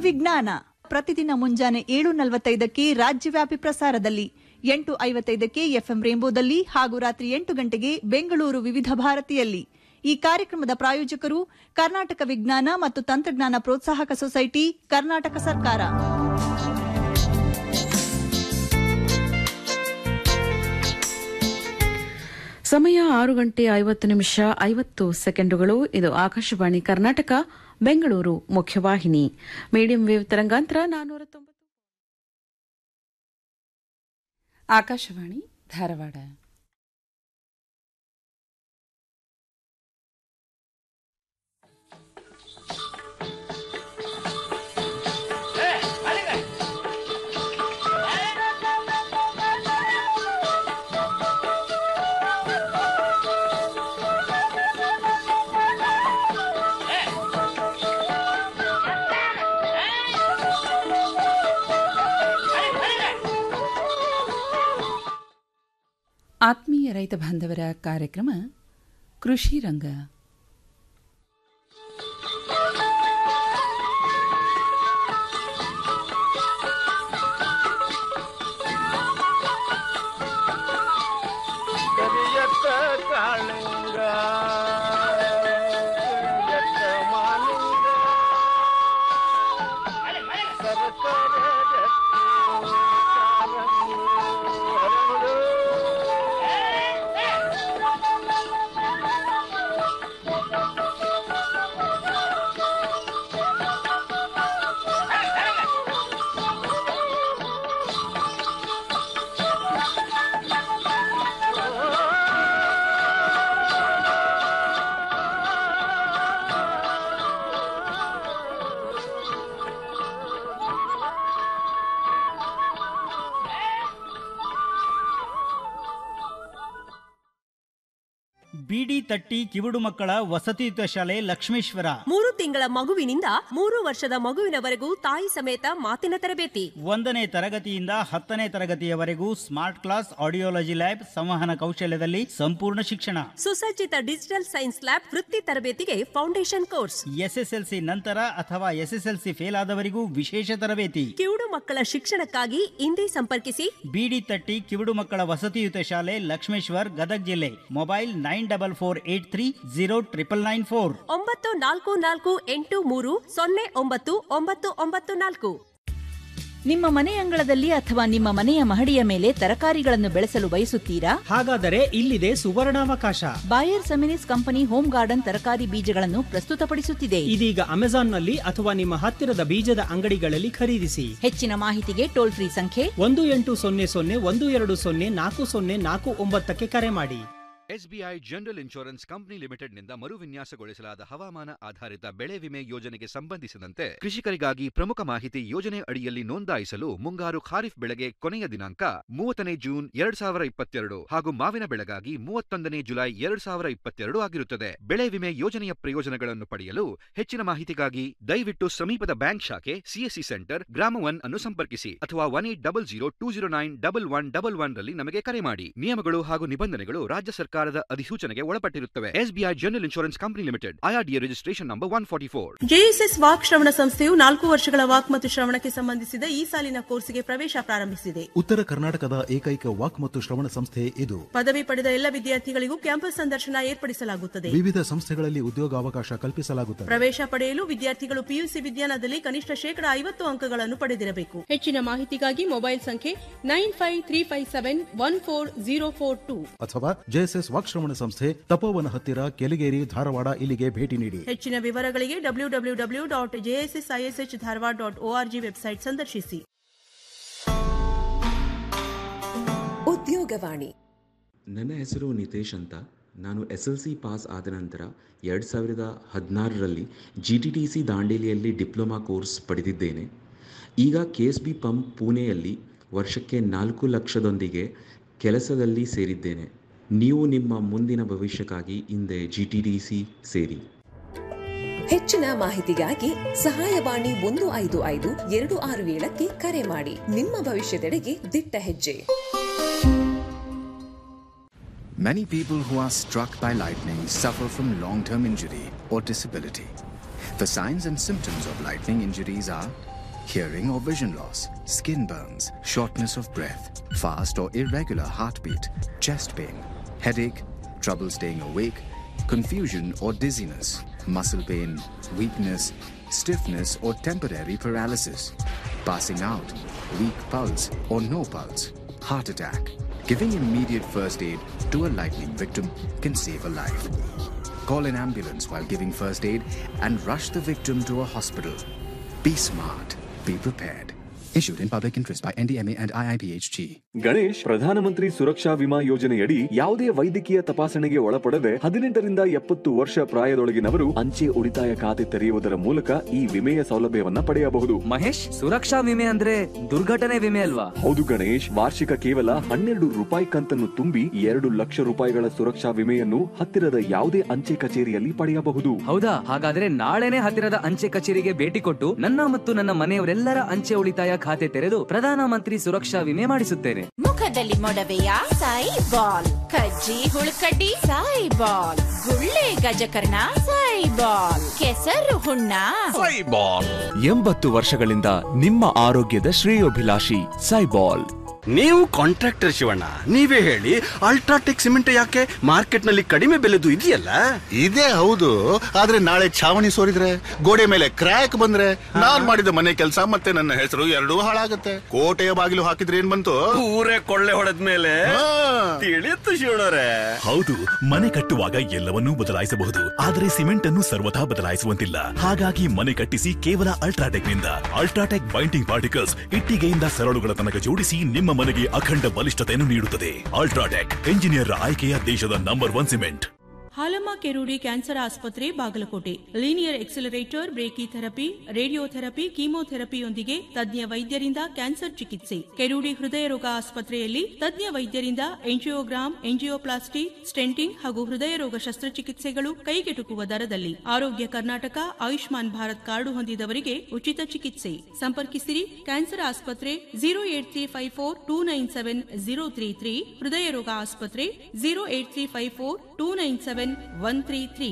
ವಿಜ್ಞಾನ ಪ್ರತಿದಿನ ಮುಂಜಾನೆ ಏಳು ನಲವತ್ತೈದಕ್ಕೆ ರಾಜ್ಯವ್ಯಾಪಿ ಪ್ರಸಾರದಲ್ಲಿ ಎಂಟು ಐವತ್ತೈದಕ್ಕೆ ಎಫ್ಎಂ ರೇಂಬೋದಲ್ಲಿ ಹಾಗೂ ರಾತ್ರಿ ಎಂಟು ಗಂಟೆಗೆ ಬೆಂಗಳೂರು ವಿವಿಧ ಭಾರತಿಯಲ್ಲಿ ಈ ಕಾರ್ಯಕ್ರಮದ ಪ್ರಾಯೋಜಕರು ಕರ್ನಾಟಕ ವಿಜ್ಞಾನ ಮತ್ತು ತಂತ್ರಜ್ಞಾನ ಪ್ರೋತ್ಸಾಹಕ ಸೊಸೈಟಿ ಕರ್ನಾಟಕ ಸರ್ಕಾರ ಸಮಯ ಆರು ಗಂಟೆ ಐವತ್ತು ನಿಮಿಷ ಐವತ್ತು ಸೆಕೆಂಡುಗಳು ಇದು ಆಕಾಶವಾಣಿ ಕರ್ನಾಟಕ ಬೆಂಗಳೂರು ಮುಖ್ಯವಾಹಿನಿ ಮೀಡಿಯಂ ವೇವ್ ತರಂಗಾಂತರ ನಾನ್ನೂರ ತೊಂಬತ್ತು ಆಕಾಶವಾಣಿ ಧಾರವಾಡ ಆತ್ಮೀಯ ರೈತ ಬಾಂಧವರ ಕಾರ್ಯಕ್ರಮ ಕೃಷಿ ರಂಗ ಕರಿಯತ್ತ ಕಾಳಿಂಗ ಕರಿಯತ್ತ ಮಾಲಿಂಗ ಸರಸರ ರತ್ನ ಕಾರಂಗಿ ಹರಡು. ಬಿಡಿ ತಟ್ಟಿ ಕಿವುಡು ಮಕ್ಕಳ ವಸತಿಯುತ ಶಾಲೆ ಲಕ್ಷ್ಮೇಶ್ವರ ಮೂರು ತಿಂಗಳ ಮಗುವಿನಿಂದ ಮೂರು ವರ್ಷದ ಮಗುವಿನವರೆಗೂ ತಾಯಿ ಸಮೇತ ಮಾತಿನ ತರಬೇತಿ ಒಂದನೇ ತರಗತಿಯಿಂದ ಹತ್ತನೇ ತರಗತಿಯವರೆಗೂ ಸ್ಮಾರ್ಟ್ ಕ್ಲಾಸ್ ಆಡಿಯೋಲಜಿ ಲ್ಯಾಬ್ ಸಂವಹನ ಕೌಶಲ್ಯದಲ್ಲಿ ಸಂಪೂರ್ಣ ಶಿಕ್ಷಣ ಸುಸಜ್ಜಿತ ಡಿಜಿಟಲ್ ಸೈನ್ಸ್ ಲ್ಯಾಬ್ ವೃತ್ತಿ ತರಬೇತಿಗೆ ಫೌಂಡೇಶನ್ ಕೋರ್ಸ್ ಎಸ್ಎಸ್ಎಲ್ಸಿ ನಂತರ ಅಥವಾ ಎಸ್ಎಸ್ಎಲ್ಸಿ ಫೇಲ್ ಆದವರಿಗೂ ವಿಶೇಷ ತರಬೇತಿ ಕಿವುಡು ಮಕ್ಕಳ ಶಿಕ್ಷಣಕ್ಕಾಗಿ ಇಂದೇ ಸಂಪರ್ಕಿಸಿ ಬಿಡಿ ತಟ್ಟಿ ಕಿವುಡು ಮಕ್ಕಳ ವಸತಿಯುತ ಶಾಲೆ ಲಕ್ಷ್ಮೇಶ್ವರ್ ಗದಗ್ ಜಿಲ್ಲೆ mobile nine double four eight three zero triple nine four ಒಂಬತ್ತು ನಾಲ್ಕು ನಾಲ್ಕು ಎಂಟು ಮೂರು ಸೊನ್ನೆ ಒಂಬತ್ತು ಒಂಬತ್ತು ಒಂಬತ್ತು ನಾಲ್ಕು ನಿಮ್ಮ ಮನೆ ಅಂಗಳದಲ್ಲಿ ಅಥವಾ ನಿಮ್ಮ ಮನೆಯ ಮಹಡಿಯ ಮೇಲೆ ತರಕಾರಿಗಳನ್ನು ಬೆಳೆಸಲು ಬಯಸುತ್ತೀರಾ ಹಾಗಾದರೆ ಇಲ್ಲಿದೆ ಸುವರ್ಣಾವಕಾಶ Bayer Seminis company home garden ತರಕಾರಿ ಬೀಜಗಳನ್ನು ಪ್ರಸ್ತುತಪಡಿಸುತ್ತಿದೆ ಇದೀಗ ಅಮೆಜಾನ್ನಲ್ಲಿ ಅಥವಾ ನಿಮ್ಮ ಹತ್ತಿರದ ಬೀಜದ ಅಂಗಡಿಗಳಲ್ಲಿ ಖರೀದಿಸಿ ಹೆಚ್ಚಿನ ಮಾಹಿತಿಗೆ ಟೋಲ್ ಫ್ರೀ ಸಂಖ್ಯೆ ಒಂದು ಎಂಟು ಸೊನ್ನೆ ಸೊನ್ನೆ ಒಂದು ಎರಡು ಸೊನ್ನೆ ನಾಲ್ಕು ಸೊನ್ನೆ ನಾಲ್ಕು ಒಂಬತ್ತಕ್ಕೆ ಕರೆ ಮಾಡಿ ಎಸ್ಬಿಐ ಜನರಲ್ ಇನ್ಶೂರೆನ್ಸ್ ಕಂಪನಿ ಲಿಮಿಟೆಡ್ನಿಂದ ಮರುವಿನ್ಯಾಸಗೊಳಿಸಲಾದ ಹವಾಮಾನ ಆಧಾರಿತ ಬೆಳೆ ವಿಮೆ ಯೋಜನೆಗೆ ಸಂಬಂಧಿಸಿದಂತೆ ಕೃಷಿಕರಿಗಾಗಿ ಪ್ರಮುಖ ಮಾಹಿತಿ ಯೋಜನೆ ಅಡಿಯಲ್ಲಿ ನೋಂದಾಯಿಸಲು ಮುಂಗಾರು ಖಾರಿಫ್ ಬೆಳೆಗೆ ಕೊನೆಯ ದಿನಾಂಕ ಮೂವತ್ತನೇ ಜೂನ್ ಎರಡ್ ಸಾವಿರ ಇಪ್ಪತ್ತೆರಡು ಹಾಗೂ ಮಾವಿನ ಬೆಳೆಗಾಗಿ ಮೂವತ್ತೊಂದನೇ ಜುಲೈ ಎರಡ್ ಸಾವಿರ ಇಪ್ಪತ್ತೆರಡು ಆಗಿರುತ್ತದೆ ಬೆಳೆ ವಿಮೆ ಯೋಜನೆಯ ಪ್ರಯೋಜನಗಳನ್ನು ಪಡೆಯಲು ಹೆಚ್ಚಿನ ಮಾಹಿತಿಗಾಗಿ ದಯವಿಟ್ಟು ಸಮೀಪದ ಬ್ಯಾಂಕ್ ಶಾಖೆ ಸಿಎಸ್ಸಿ ಸೆಂಟರ್ ಗ್ರಾಮ ಒನ್ ಅನ್ನು ಸಂಪರ್ಕಿಸಿ ಅಥವಾ one eight double zero two zero nine double one double one ರಲ್ಲಿ ನಮಗೆ ಕರೆ ಮಾಡಿ ನಿಯಮಗಳು ಹಾಗೂ ನಿಬಂಧನೆಗಳು ರಾಜ್ಯ ಸರ್ಕಾರದ ಅಧಿಸೂಚನೆಗೆ ಒಳಪಟ್ಟಿರುತ್ತವೆ SBI general insurance company limited IRDA registration number one forty four JSS ವಾಕ್ ಶ್ರವಣ ಸಂಸ್ಥೆಯು ನಾಲ್ಕು ವರ್ಷಗಳ ವಾಕ್ ಮತ್ತು ಶ್ರವಣಕ್ಕೆ ಸಂಬಂಧಿಸಿದ ಈ ಸಾಲಿನ ಕೋರ್ಸ್ಗೆ ಪ್ರವೇಶ ಪ್ರಾರಂಭಿಸಿದೆ ಉತ್ತರ ಕರ್ನಾಟಕದ ಏಕೈಕ ವಾಕ್ ಮತ್ತು ಶ್ರವಣ ಸಂಸ್ಥೆ ಇದು ಪದವಿ ಪಡೆದ ಎಲ್ಲ ವಿದ್ಯಾರ್ಥಿಗಳಿಗೂ ಕ್ಯಾಂಪಸ್ ಸಂದರ್ಶನ ಏರ್ಪಡಿಸಲಾಗುತ್ತದೆ ವಿವಿಧ ಸಂಸ್ಥೆಗಳಲ್ಲಿ ಉದ್ಯೋಗಾವಕಾಶ ಕಲ್ಪಿಸಲಾಗುತ್ತದೆ ಪ್ರವೇಶ ಪಡೆಯಲು ವಿದ್ಯಾರ್ಥಿಗಳು ಪಿಯುಸಿ ವಿಜ್ಞಾನದಲ್ಲಿ ಕನಿಷ್ಠ ಶೇಕಡ ಐವತ್ತು ಅಂಕಗಳನ್ನು ಪಡೆದಿರಬೇಕು ಹೆಚ್ಚಿನ ಮಾಹಿತಿಗಾಗಿ ಮೊಬೈಲ್ ಸಂಖ್ಯೆ nine five three five seven one four zero four two ಅಥವಾ ಜೆಎಸ್ಎಸ್ ವಾಕ್ಶ್ರವಣ ಸಂಸ್ಥೆ ತಪೋವನ ಹತ್ತಿರ ಕೆಲಿಗೇರಿ ಧಾರವಾಡ ಇಲ್ಲಿಗೆ ಭೇಟಿ ನೀಡಿ ಹೆಚ್ಚಿನ ವಿವರಗಳಿಗೆ W W W dot JSS ISH Dharwad dot ORG website ಸಂದರ್ಶಿಸಿ ಉದ್ಯೋಗವಾಣಿ ನನ್ನ ಹೆಸರು ನಿತೇಶ್ ಅಂತ ನಾನು ಎಸ್ ಎಲ್ ಸಿ ಪಾಸ್ ಆದ ನಂತರ ಎರಡು ಸಾವಿರದ ಹದಿನಾರರಲ್ಲಿ ಜಿ ಟಿ ಟಿ ಸಿ ದಾಂಡೇಲಿಯಲ್ಲಿ ಡಿಪ್ಲೊಮಾ ಕೋರ್ಸ್ ಪಡೆದಿದ್ದೇನೆ ಈಗ ಕೆ ಎಸ್ ಬಿ ಪಂಪ್ ಪುಣೆಯಲ್ಲಿ ವರ್ಷಕ್ಕೆ ನಾಲ್ಕು ಲಕ್ಷದೊಂದಿಗೆ ಕೆಲಸದಲ್ಲಿ ಸೇರಿದ್ದೇನೆ ನೀವು ನಿಮ್ಮ ಮುಂದಿನ ಭವಿಷ್ಯಕ್ಕಾಗಿ ಹಿಂದೆ ಜಿ ಟಿ ಟಿ ಸಿ ಸೇರಿ ಹೆಚ್ಚಿನ ಮಾಹಿತಿಗಾಗಿ ಸಹಾಯವಾಣಿ ಒಂದು ಐದು ಐದು ಎರಡು ಆರು ಏಳಕ್ಕೆ ಕರೆ ಮಾಡಿ ನಿಮ್ಮ ಭವಿಷ್ಯದೆಡೆಗೆ ದಿಟ್ಟ ಹೆಜ್ಜೆ Many people who are struck by lightning suffer from long term injury or disability. The signs and symptoms of lightning injuries are hearing or vision loss, skin burns, shortness of breath, fast or irregular heartbeat, chest pain, headache, trouble staying awake, confusion or dizziness, muscle pain, weakness, stiffness or temporary paralysis, passing out, weak pulse or no pulse, heart attack. Giving immediate first aid to a lightning victim can save a life. Call an ambulance while giving first aid and rush the victim to a hospital. Be smart. Be prepared. Issued in public interest by NDMA and IIPHG. Ganesh ಪ್ರಧಾನಮಂತ್ರಿ ಸುರಕ್ಷಾ ವಿಮಾ ಯೋಜನೆಯಡಿ ಯಾವುದೇ ವೈದ್ಯಕೀಯ ತಪಾಸಣೆಗೆ ಒಳಪಡದೆ ಹದಿನೆಂಟರಿಂದ ಎಪ್ಪತ್ತು ವರ್ಷ ಪ್ರಾಯದೊಳಗಿನವರು ಅಂಚೆ ಉಳಿತಾಯ ಖಾತೆ ತೆರೆಯುವುದರ ಮೂಲಕ ಈ ವಿಮೆಯ ಸೌಲಭ್ಯವನ್ನ ಪಡೆಯಬಹುದು ಮಹೇಶ್ ಸುರಕ್ಷಾ ವಿಮೆ ಅಂದ್ರೆ ದುರ್ಘಟನೆ ವಿಮೆ ಅಲ್ವಾ ಹೌದು ಗಣೇಶ್ ವಾರ್ಷಿಕ ಕೇವಲ ಹನ್ನೆರಡು ರೂಪಾಯಿ ಕಂತನ್ನು ತುಂಬಿ ಎರಡು ಲಕ್ಷ ರೂಪಾಯಿಗಳ ಸುರಕ್ಷಾ ವಿಮೆಯನ್ನು ಹತ್ತಿರದ ಯಾವುದೇ ಅಂಚೆ ಕಚೇರಿಯಲ್ಲಿ ಪಡೆಯಬಹುದು ಹೌದಾ ಹಾಗಾದ್ರೆ ನಾಳೆನೆ ಹತ್ತಿರದ ಅಂಚೆ ಕಚೇರಿಗೆ ಭೇಟಿ ಕೊಟ್ಟು ನನ್ನ ಮತ್ತು ನನ್ನ ಮನೆಯವರೆಲ್ಲರ ಅಂಚೆ ಉಳಿತಾಯ ಖಾತೆ ತೆರೆದು ಪ್ರಧಾನಮಂತ್ರಿ ಸುರಕ್ಷಾ ವಿಮೆ ಮಾಡಿಸುತ್ತೇನೆ ಮುಖದಲ್ಲಿ ಮೊಡವೆಯ ಸಾಯಿ ಬಾಲ್ ಕಜ್ಜಿ ಹುಳುಕಡ್ಡಿ ಸಾಯಿ ಬಾಲ್ ಗುಳ್ಳೆ ಗಜಕರ್ಣ ಸಾಯಿ ಬಾಲ್ ಕೆಸರು ಹುಣ್ಣ ಸೈಬಾಲ್ ಎಂಬತ್ತು ವರ್ಷಗಳಿಂದ ನಿಮ್ಮ ಆರೋಗ್ಯದ ಶ್ರೇಯೋಭಿಲಾಷಿ ಸೈಬಾಲ್ ನೀವು ಕಾಂಟ್ರಾಕ್ಟರ್ ಶಿವಣ್ಣ ನೀವೇ ಹೇಳಿ ಅಲ್ಟ್ರಾಟೆಕ್ ಸಿಮೆಂಟ್ ಯಾಕೆ ಮಾರ್ಕೆಟ್ ನಲ್ಲಿ ಕಡಿಮೆ ಬೆಲೆದು ಇದೆಯಲ್ಲ ಇದೇ ಹೌದು ಆದ್ರೆ ನಾಳೆ ಛಾವಣಿ ಸೋರಿದ್ರೆ ಗೋಡೆ ಮೇಲೆ ಕ್ರ್ಯಾಕ್ ಬಂದ್ರೆ ನಾನ್ ಮಾಡಿದ ಮನೆ ಕೆಲಸ ಮತ್ತೆ ನನ್ನ ಹೆಸರು ಎರಡೂ ಹಾಳಾಗತ್ತೆ ಕೋಟೆಯ ಬಾಗಿಲು ಹಾಕಿದ್ರೆ ಏನ್ ಬಂತು ಊರೇ ಕೊಳ್ಳೆ ಹೊಡೆದ ಮೇಲೆ ತಿಳಿಯುತ್ತು ಶಿವಣ್ಣರೇ ಹೌದು ಮನೆ ಕಟ್ಟುವಾಗ ಎಲ್ಲವನ್ನೂ ಬದಲಾಯಿಸಬಹುದು ಆದರೆ ಸಿಮೆಂಟ್ ಅನ್ನು ಸರ್ವಥಾ ಬದಲಾಯಿಸುವಂತಿಲ್ಲ ಹಾಗಾಗಿ ಮನೆ ಕಟ್ಟಿಸಿ ಕೇವಲ ಅಲ್ಟ್ರಾಟೆಕ್ ನಿಂದ ಅಲ್ಟ್ರಾಟೆಕ್ ಬೈಂಡಿಂಗ್ ಪಾರ್ಟಿಕಲ್ಸ್ ಇಟ್ಟಿಗೆಯಿಂದ ಸರಳುಗಳ ತನಕ ಜೋಡಿಸಿ ನಿಮ್ಮ ಮನೆಗೆ ಅಖಂಡ ಬಲಿಷ್ಠತೆಯನ್ನು ನೀಡುತ್ತದೆ ಅಲ್ಟ್ರಾಟೆಕ್ ಎಂಜಿನಿಯರ್ ಆಯ್ಕೆಯ ದೇಶದ number one cement Halamma Kerudi cancer ಆಸ್ಪತ್ರೆ Bagalkot linear accelerator brachy therapy radiotherapy ಕೀಮೋಥೆರಪಿಯೊಂದಿಗೆ ತಜ್ಞ ವೈದ್ಯರಿಂದ ಕ್ಯಾನ್ಸರ್ ಚಿಕಿತ್ಸೆ ಕೆರೂಡಿ ಹೃದಯ ರೋಗ ಆಸ್ಪತ್ರೆಯಲ್ಲಿ ತಜ್ಞ ವೈದ್ಯರಿಂದ ಎಂಜಿಯೋಗ್ರಾಮ್ ಎಂಜಿಯೋಪ್ಲಾಸ್ಟಿ ಸ್ಟೆಂಟಿಂಗ್ ಹಾಗೂ ಹೃದಯ ರೋಗ ಶಸ್ತ್ರಚಿಕಿತ್ಸೆಗಳು ಕೈಗೆಟುಕುವ ದರದಲ್ಲಿ ಆರೋಗ್ಯ ಕರ್ನಾಟಕ ಆಯುಷ್ಮಾನ್ ಭಾರತ್ ಕಾರ್ಡು ಹೊಂದಿದವರಿಗೆ ಉಚಿತ ಚಿಕಿತ್ಸೆ ಸಂಪರ್ಕಿಸಿರಿ ಕ್ಯಾನ್ಸರ್ ಆಸ್ಪತ್ರೆ zero eight three five four two nine seven zero three three ಹೃದಯ ರೋಗ ಆಸ್ಪತ್ರೆ zero eight three five four two nine seven one three three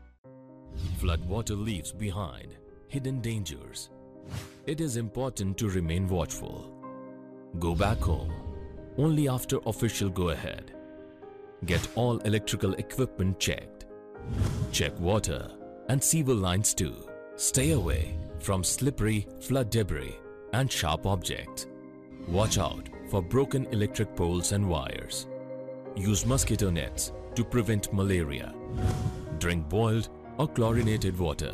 Floodwater leaves behind hidden dangers. It is important to remain watchful. Go back home only after official go ahead. Get all electrical equipment checked. Check water and sewer lines too. Stay away from slippery flood debris and sharp objects. Watch out for broken electric poles and wires. Use mosquito nets to prevent malaria. Drink boiled or chlorinated water.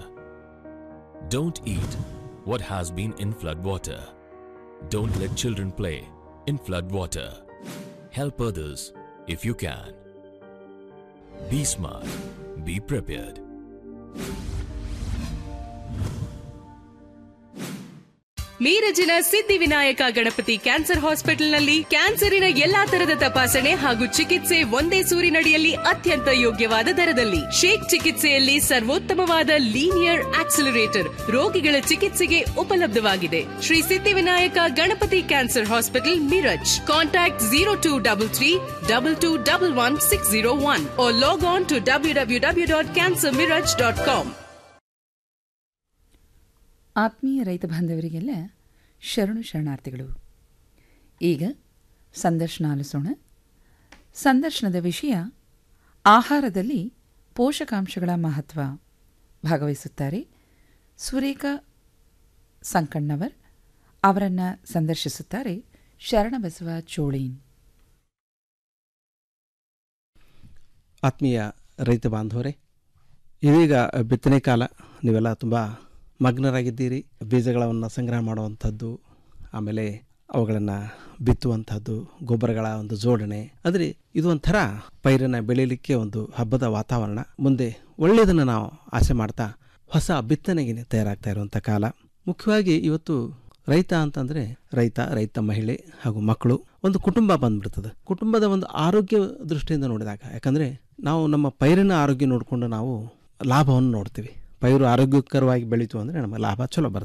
Don't eat what has been in flood water. Don't let children play in flood water. Help others if you can. Be smart. Be prepared. ಮೀರಜಿನ Siddhivinayak Ganapati cancer ಹಾಸ್ಪಿಟಲ್ನಲ್ಲಿ ಕ್ಯಾನ್ಸರಿನ ಎಲ್ಲಾ ತರದ ತಪಾಸಣೆ ಹಾಗೂ ಚಿಕಿತ್ಸೆ ಒಂದೇ ಸೂರಿನಡಿಯಲ್ಲಿ ಅತ್ಯಂತ ಯೋಗ್ಯವಾದ ದರದಲ್ಲಿ ಶೇಕ್ ಚಿಕಿತ್ಸೆಯಲ್ಲಿ ಸರ್ವೋತ್ತಮವಾದ ಲೀನಿಯರ್ ಆಕ್ಸಿಲರೇಟರ್ ರೋಗಿಗಳ ಚಿಕಿತ್ಸೆಗೆ ಉಪಲಬ್ಧವಾಗಿದೆ Shri Siddhivinayak Ganapati cancer hospital Miraj contact zero two double three double two double one six zero one log on to W W W dot cancer Miraj dot com ಆತ್ಮೀಯ ರೈತ ಬಾಂಧವರಿಗೆಲ್ಲ ಶರಣು ಶರಣಾರ್ಥಿಗಳು ಈಗ ಸಂದರ್ಶನ ಆಲಿಸೋಣ ಸಂದರ್ಶನದ ವಿಷಯ ಆಹಾರದಲ್ಲಿ ಪೋಷಕಾಂಶಗಳ ಮಹತ್ವ ಭಾಗವಹಿಸುತ್ತಾರೆ ಸುರೇಖಾ ಸಂಕಣ್ಣವರ್ ಅವರನ್ನು ಸಂದರ್ಶಿಸುತ್ತಾರೆ ಶರಣಬಸವ ಚೋಳೀನ್ ಆತ್ಮೀಯ ರೈತ ಬಾಂಧವರೇ ಇದೀಗ ಬಿತ್ತನೆ ಕಾಲ ನೀವೆಲ್ಲ ತುಂಬ ಮಗ್ನರಾಗಿದ್ದೀರಿ ಬೀಜಗಳನ್ನು ಸಂಗ್ರಹ ಮಾಡುವಂಥದ್ದು ಆಮೇಲೆ ಅವುಗಳನ್ನು ಬಿತ್ತುವಂಥದ್ದು ಗೊಬ್ಬರಗಳ ಒಂದು ಜೋಡಣೆ ಅಂದರೆ ಇದು ಒಂಥರ ಪೈರನ್ನು ಬೆಳೀಲಿಕ್ಕೆ ಒಂದು ಹಬ್ಬದ ವಾತಾವರಣ ಮುಂದೆ ಒಳ್ಳೆಯದನ್ನು ನಾವು ಆಸೆ ಮಾಡ್ತಾ ಹೊಸ ಬಿತ್ತನೆಗೆ ತಯಾರಾಗ್ತಾ ಇರುವಂಥ ಕಾಲ ಮುಖ್ಯವಾಗಿ ಇವತ್ತು ರೈತ ಅಂತಂದರೆ ರೈತ ರೈತ ಮಹಿಳೆ ಹಾಗೂ ಮಕ್ಕಳು ಒಂದು ಕುಟುಂಬ ಬಂದ್ಬಿಡ್ತದೆ ಕುಟುಂಬದ ಒಂದು ಆರೋಗ್ಯ ದೃಷ್ಟಿಯಿಂದ ನೋಡಿದಾಗ ಯಾಕಂದರೆ ನಾವು ನಮ್ಮ ಪೈರಿನ ಆರೋಗ್ಯ ನೋಡಿಕೊಂಡು ನಾವು ಲಾಭವನ್ನು ನೋಡ್ತೀವಿ ಪೈರು ಆರೋಗ್ಯಕರವಾಗಿ ಬೆಳೀತು ಅಂದರೆ ನಮಗೆ ಲಾಭ ಚಲೋ ಬರ್ತದೆ